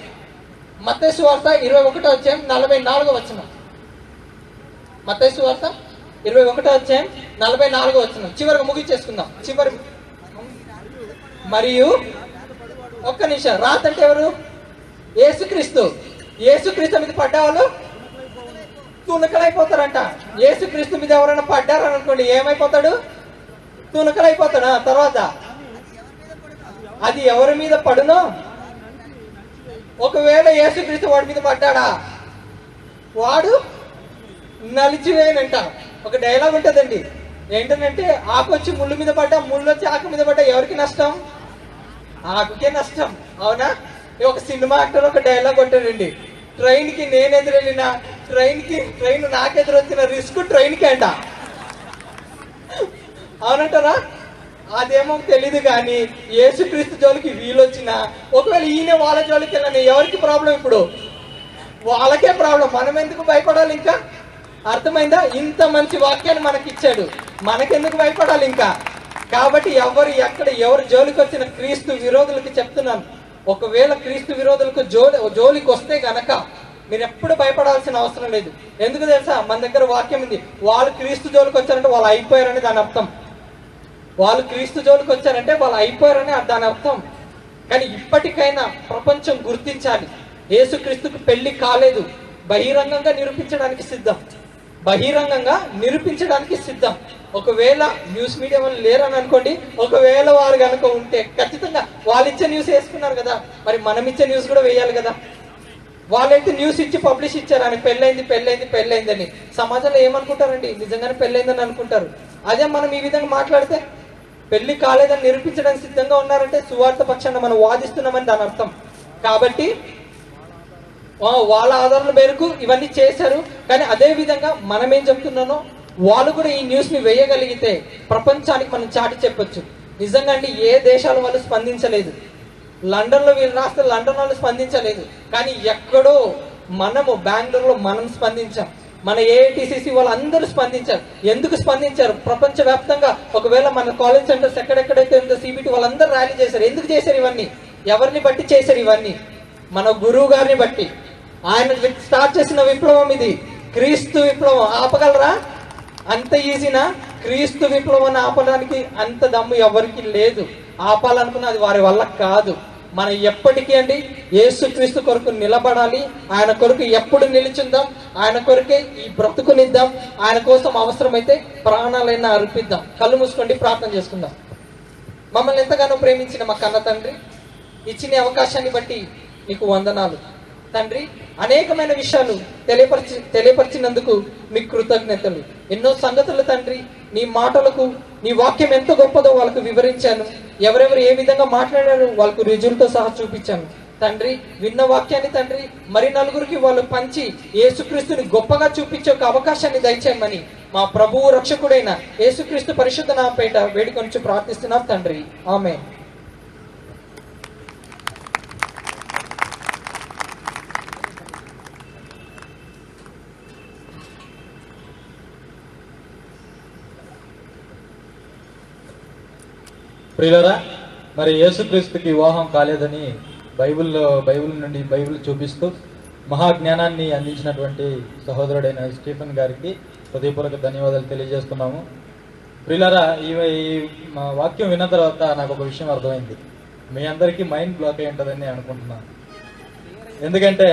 మత్తేసు వార్త ఇరవై ఒకటో అధ్యాయం నలభై నాలుగో వచ్చిన మత్తేసు వార్త ఇరవై ఒకటో అధ్యాయం నలభై నాలుగో వచ్చిన చివరికి ముగించేసుకుందాం చివరి మరియు ఒక్క నిమిషం రాత అంటే ఎవరు యేసుక్రీస్తు యేసుక్రీస్తు మీద పడ్డ వాళ్ళు తునకలైపోతారంట యేసుక్రీస్తు మీద ఎవరైనా పడ్డారని అనుకోండి ఏమైపోతాడు తునకలైపోతాడు ఆ తర్వాత అది ఎవరి మీద పడునో ఒకవేళ యేసుక్రీస్తు వాడి మీద పడ్డాడా వాడు నలిచివేయనంట ఒక డైలాగ్ ఉంటుందండి ఏంటంటే ఆకొచ్చి ముళ్ళు మీద పడ్డా ముళ్ళు వచ్చి ఆకు మీద పడ్డా ఎవరికి నష్టం ఆకుకే నష్టం అవునా ఈ ఒక సినిమా యాక్టర్ ఒక డైలాగ్ కొట్టాడండి ట్రైన్ కి నేను ఎదురెళ్ళిన ట్రైన్ కి ట్రైన్ నాకెదురు వచ్చిన రిస్క్ ట్రైన్ కి అంట అవునంటారా అదేమో తెలీదు కానీ యేసుక్రీస్తు జోలికి వీలు వచ్చినా ఒకవేళ ఈయన వాళ్ళ జోలికి వెళ్ళని ఎవరికి ప్రాబ్లం ఇప్పుడు వాళ్ళకే ప్రాబ్లం మనం ఎందుకు భయపడాలి ఇంకా అర్థమైందా ఇంత మంచి వాక్యాన్ని మనకి ఇచ్చాడు మనకెందుకు భయపడాలి ఇంకా కాబట్టి ఎవరు ఎక్కడ ఎవరు జోలికి వచ్చిన క్రీస్తు విరోధులకి చెప్తున్నాను ఒకవేళ క్రీస్తు విరోధులకు జోలి జోలికి వస్తే గనక మీరు ఎప్పుడు భయపడాల్సిన అవసరం లేదు ఎందుకు తెలుసా మన దగ్గర వాక్యం ఉంది వాళ్ళు క్రీస్తు జోలికి వచ్చారంటే వాళ్ళు అయిపోయారని దాని అర్థం వాళ్ళు క్రీస్తు జోలికి వచ్చారంటే వాళ్ళు అయిపోయారని దాని అర్థం కానీ ఇప్పటికైనా ప్రపంచం గుర్తించాలి యేసుక్రీస్తుకు పెళ్లి కాలేదు బహిరంగంగా నిరూపించడానికి సిద్ధం బహిరంగంగా నిరూపించడానికి సిద్ధం ఒకవేళ న్యూస్ మీడియా వాళ్ళు లేరని అనుకోండి ఒకవేళ వారు కనుక ఉంటే ఖచ్చితంగా వాళ్ళు ఇచ్చే న్యూస్ వేసుకున్నారు కదా మరి మనం ఇచ్చే న్యూస్ కూడా వేయాలి కదా వాళ్ళైతే న్యూస్ ఇచ్చి పబ్లిష్ ఇచ్చారు అని పెళ్ళైంది పెళ్ళైంది పెళ్ళైందని సమాజంలో ఏమనుకుంటారండి నిజంగానే పెళ్ళైందని అనుకుంటారు అదే మనం ఈ విధంగా మాట్లాడితే పెళ్లి కాలేదని నిరూపించడానికి సిద్ధంగా ఉన్నారంటే సువార్త పక్షాన మనం వాదిస్తున్నామని దాని అర్థం కాబట్టి ఆ, వాళ్ళ ఆధారాల మేరకు ఇవన్నీ చేశారు కానీ అదే విధంగా మనం ఏం చెప్తున్నానో వాళ్ళు కూడా ఈ న్యూస్ ని వేయగలిగితే ప్రపంచానికి మనం చాటి చెప్పొచ్చు నిజంగా అండి ఏ దేశాల వాళ్ళు స్పందించలేదు లండన్ లో వీళ్ళు రాస్తే లండన్ వాళ్ళు స్పందించలేదు కానీ ఎక్కడో మనము బెంగళూరులో మనం స్పందించాం మన ఏఐటిసిసి వాళ్ళందరూ స్పందించారు ఎందుకు స్పందించారు ప్రపంచ వ్యాప్తంగా ఒకవేళ మన కాలేజ్ సెంటర్స్ ఎక్కడెక్కడైతే ఉందో సిబిటి వాళ్ళందరూ ర్యాలీ చేశారు ఎందుకు చేశారు ఇవన్నీ ఎవరిని బట్టి చేశారు ఇవన్నీ మన గురువు గారిని బట్టి ఆయన వి- స్టార్ట్ చేసిన విప్లవం ఇది క్రీస్తు విప్లవం ఆపగలరా అంత ఈజీనా క్రీస్తు విప్లవం ఆపడానికి అంత దమ్ము ఎవరికి లేదు ఆపాలనుకున్న అది వారి వల్ల కాదు మనం ఎప్పటికీ అండి యేసు క్రీస్తు కొరకు నిలబడాలి ఆయన కొరకు ఎప్పుడు నిలిచుందాం ఆయన కొరకే ఈ బ్రతుకునిద్దాం ఆయన కోసం అవసరమైతే ప్రాణాలైనా అర్పిద్దాం కళ్ళు మూసుకోండి ప్రార్థన చేసుకుందాం మమ్మల్ని ఎంతగానో ప్రేమించిన మా కన్న తండ్రి ఇచ్చిన ఈ అవకాశాన్ని బట్టి నీకు వందనాలు తండ్రి అనేకమైన విషయాలు తెలియపరిచి తెలియపరిచినందుకు మీకు కృతజ్ఞతలు ఎన్నో సంగతులు తండ్రి నీ మాటలకు నీ వాక్యం ఎంత గొప్పదో వాళ్ళకు వివరించాను ఎవరెవరు ఏ విధంగా మాట్లాడారో వాళ్ళకు రుజువులతో సహా చూపించాను తండ్రి విన్న వాక్యాన్ని తండ్రి మరి నలుగురికి వాళ్ళు పంచి యేసుక్రీస్తుని గొప్పగా చూపించే ఒక అవకాశాన్ని దయచేయమని మా ప్రభువు రక్షకుడైన యేసుక్రీస్తు పరిశుద్ధ నామపేట వేడుకొంచు ప్రార్థిస్తున్నాం తండ్రి ఆమె ప్రియులరా మరి యేసుక్రీస్తుకి వివాహం కాలేదని బైబిల్లో బైబిల్ నుండి బైబిల్ చూపిస్తూ మహాజ్ఞానాన్ని అందించినటువంటి సహోదరుడైన స్టీఫెన్ గారికి హృదయపూర్వక ధన్యవాదాలు తెలియజేస్తున్నాము ప్రియులరా ఈ ఈ మా వాక్యం విన్న తర్వాత నాకు ఒక విషయం అర్థమైంది మీ అందరికీ మైండ్ బ్లాక్ అయి ఉంటుందని నేను అనుకుంటున్నాను ఎందుకంటే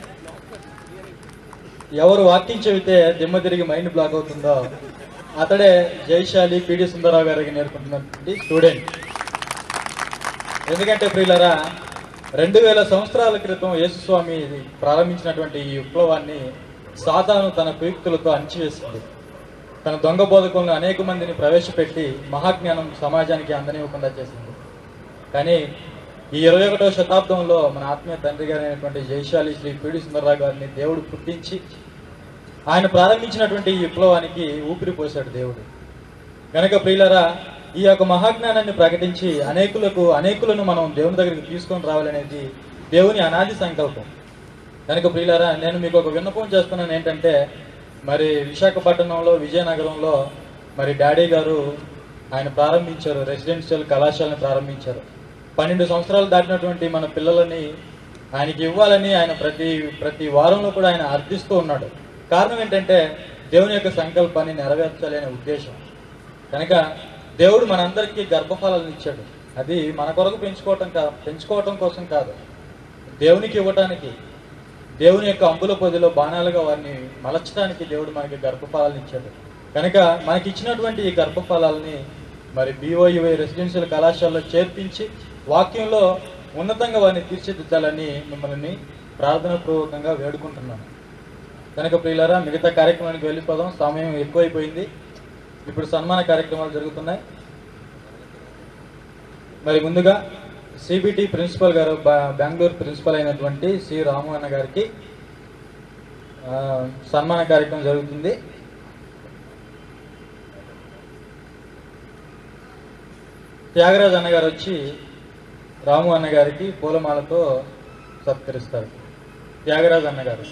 ఎవరు వాక్యం చెబితే దిమ్మ తిరిగి మైండ్ బ్లాక్ అవుతుందో అతడే జైశాలి పిడి సుందరరావు గారికి నేర్పుతున్నటువంటి స్టూడెంట్ ఎందుకంటే ప్రియులరా రెండు వేల సంవత్సరాల క్రితం యేసుస్వామి ప్రారంభించినటువంటి ఈ విప్లవాన్ని సాతాను తన కుయుక్తులతో అణిచివేసింది తన దొంగ బోధకులను అనేక మందిని ప్రవేశపెట్టి మహాజ్ఞానం సమాజానికి అందనివ్వకుండా చేసింది కానీ ఈ ఇరవై ఒకటవ శతాబ్దంలో మన ఆత్మీయ తండ్రి గారైనటువంటి జయశాలి శ్రీ పిడి సుందరరావు గారిని దేవుడు పుట్టించి ఆయన ప్రారంభించినటువంటి ఈ విప్లవానికి ఊపిరి పోశాడు దేవుడు గనక ప్రియులరా ఈ యొక్క మహాజ్ఞానాన్ని ప్రకటించి అనేకులకు అనేకులను మనం దేవుని దగ్గరికి తీసుకొని రావాలనేది దేవుని అనాది సంకల్పం కనుక ప్రియులారా నేను మీకు ఒక విన్నపం చేస్తున్నాను ఏంటంటే మరి విశాఖపట్నంలో విజయనగరంలో మరి డాడీ గారు ఆయన ప్రారంభించారు రెసిడెన్షియల్ కళాశాలను ప్రారంభించారు పన్నెండు సంవత్సరాలు దాటినటువంటి మన పిల్లలని ఆయనకి ఇవ్వాలని ఆయన ప్రతి ప్రతి వారంలో కూడా ఆయన అర్థిస్తూ ఉన్నాడు కారణం ఏంటంటే దేవుని యొక్క సంకల్పాన్ని నెరవేర్చాలి అనే ఉద్దేశం కనుక దేవుడు మనందరికీ గర్భఫలాలను ఇచ్చాడు అది మన కొరకు పెంచుకోవటం కా పెంచుకోవటం కోసం కాదు దేవునికి ఇవ్వటానికి దేవుని యొక్క అంబుల పొదిలో బాణాలుగా వారిని మలచడానికి దేవుడు మనకి గర్భఫలాలను ఇచ్చాడు కనుక మనకి ఇచ్చినటువంటి ఈ గర్భఫలాలని మరి బీఓయువై రెసిడెన్షియల్ కళాశాలలో చేర్పించి వాక్యంలో ఉన్నతంగా వారిని తీర్చిదిద్దాలని మిమ్మల్ని ప్రార్థనాపూర్వకంగా వేడుకుంటున్నాను కనుక ప్రియులారా మిగతా కార్యక్రమానికి వెళ్ళిపోదాం సమయం ఎక్కువైపోయింది ఇప్పుడు సన్మాన కార్యక్రమాలు జరుగుతున్నాయి మరి ముందుగా సిబిటి ప్రిన్సిపల్ గారు బ- బెంగళూరు ప్రిన్సిపల్ అయినటువంటి సి రాము అన్న గారికి ఆ, సన్మాన కార్యక్రమం జరుగుతుంది త్యాగరాజ్ అన్న గారు వచ్చి రాము అన్న గారికి పూలమాలతో సత్కరిస్తారు త్యాగరాజ్ అన్న గారు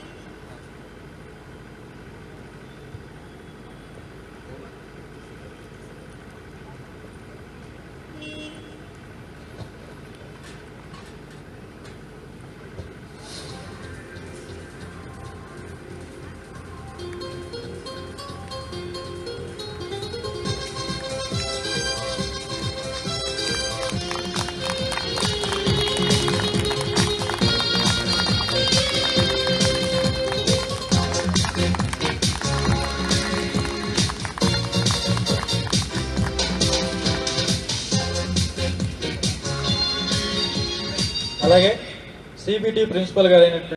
అలాగే సిబిటి ప్రిన్సిపల్ గారు అయినటువంటి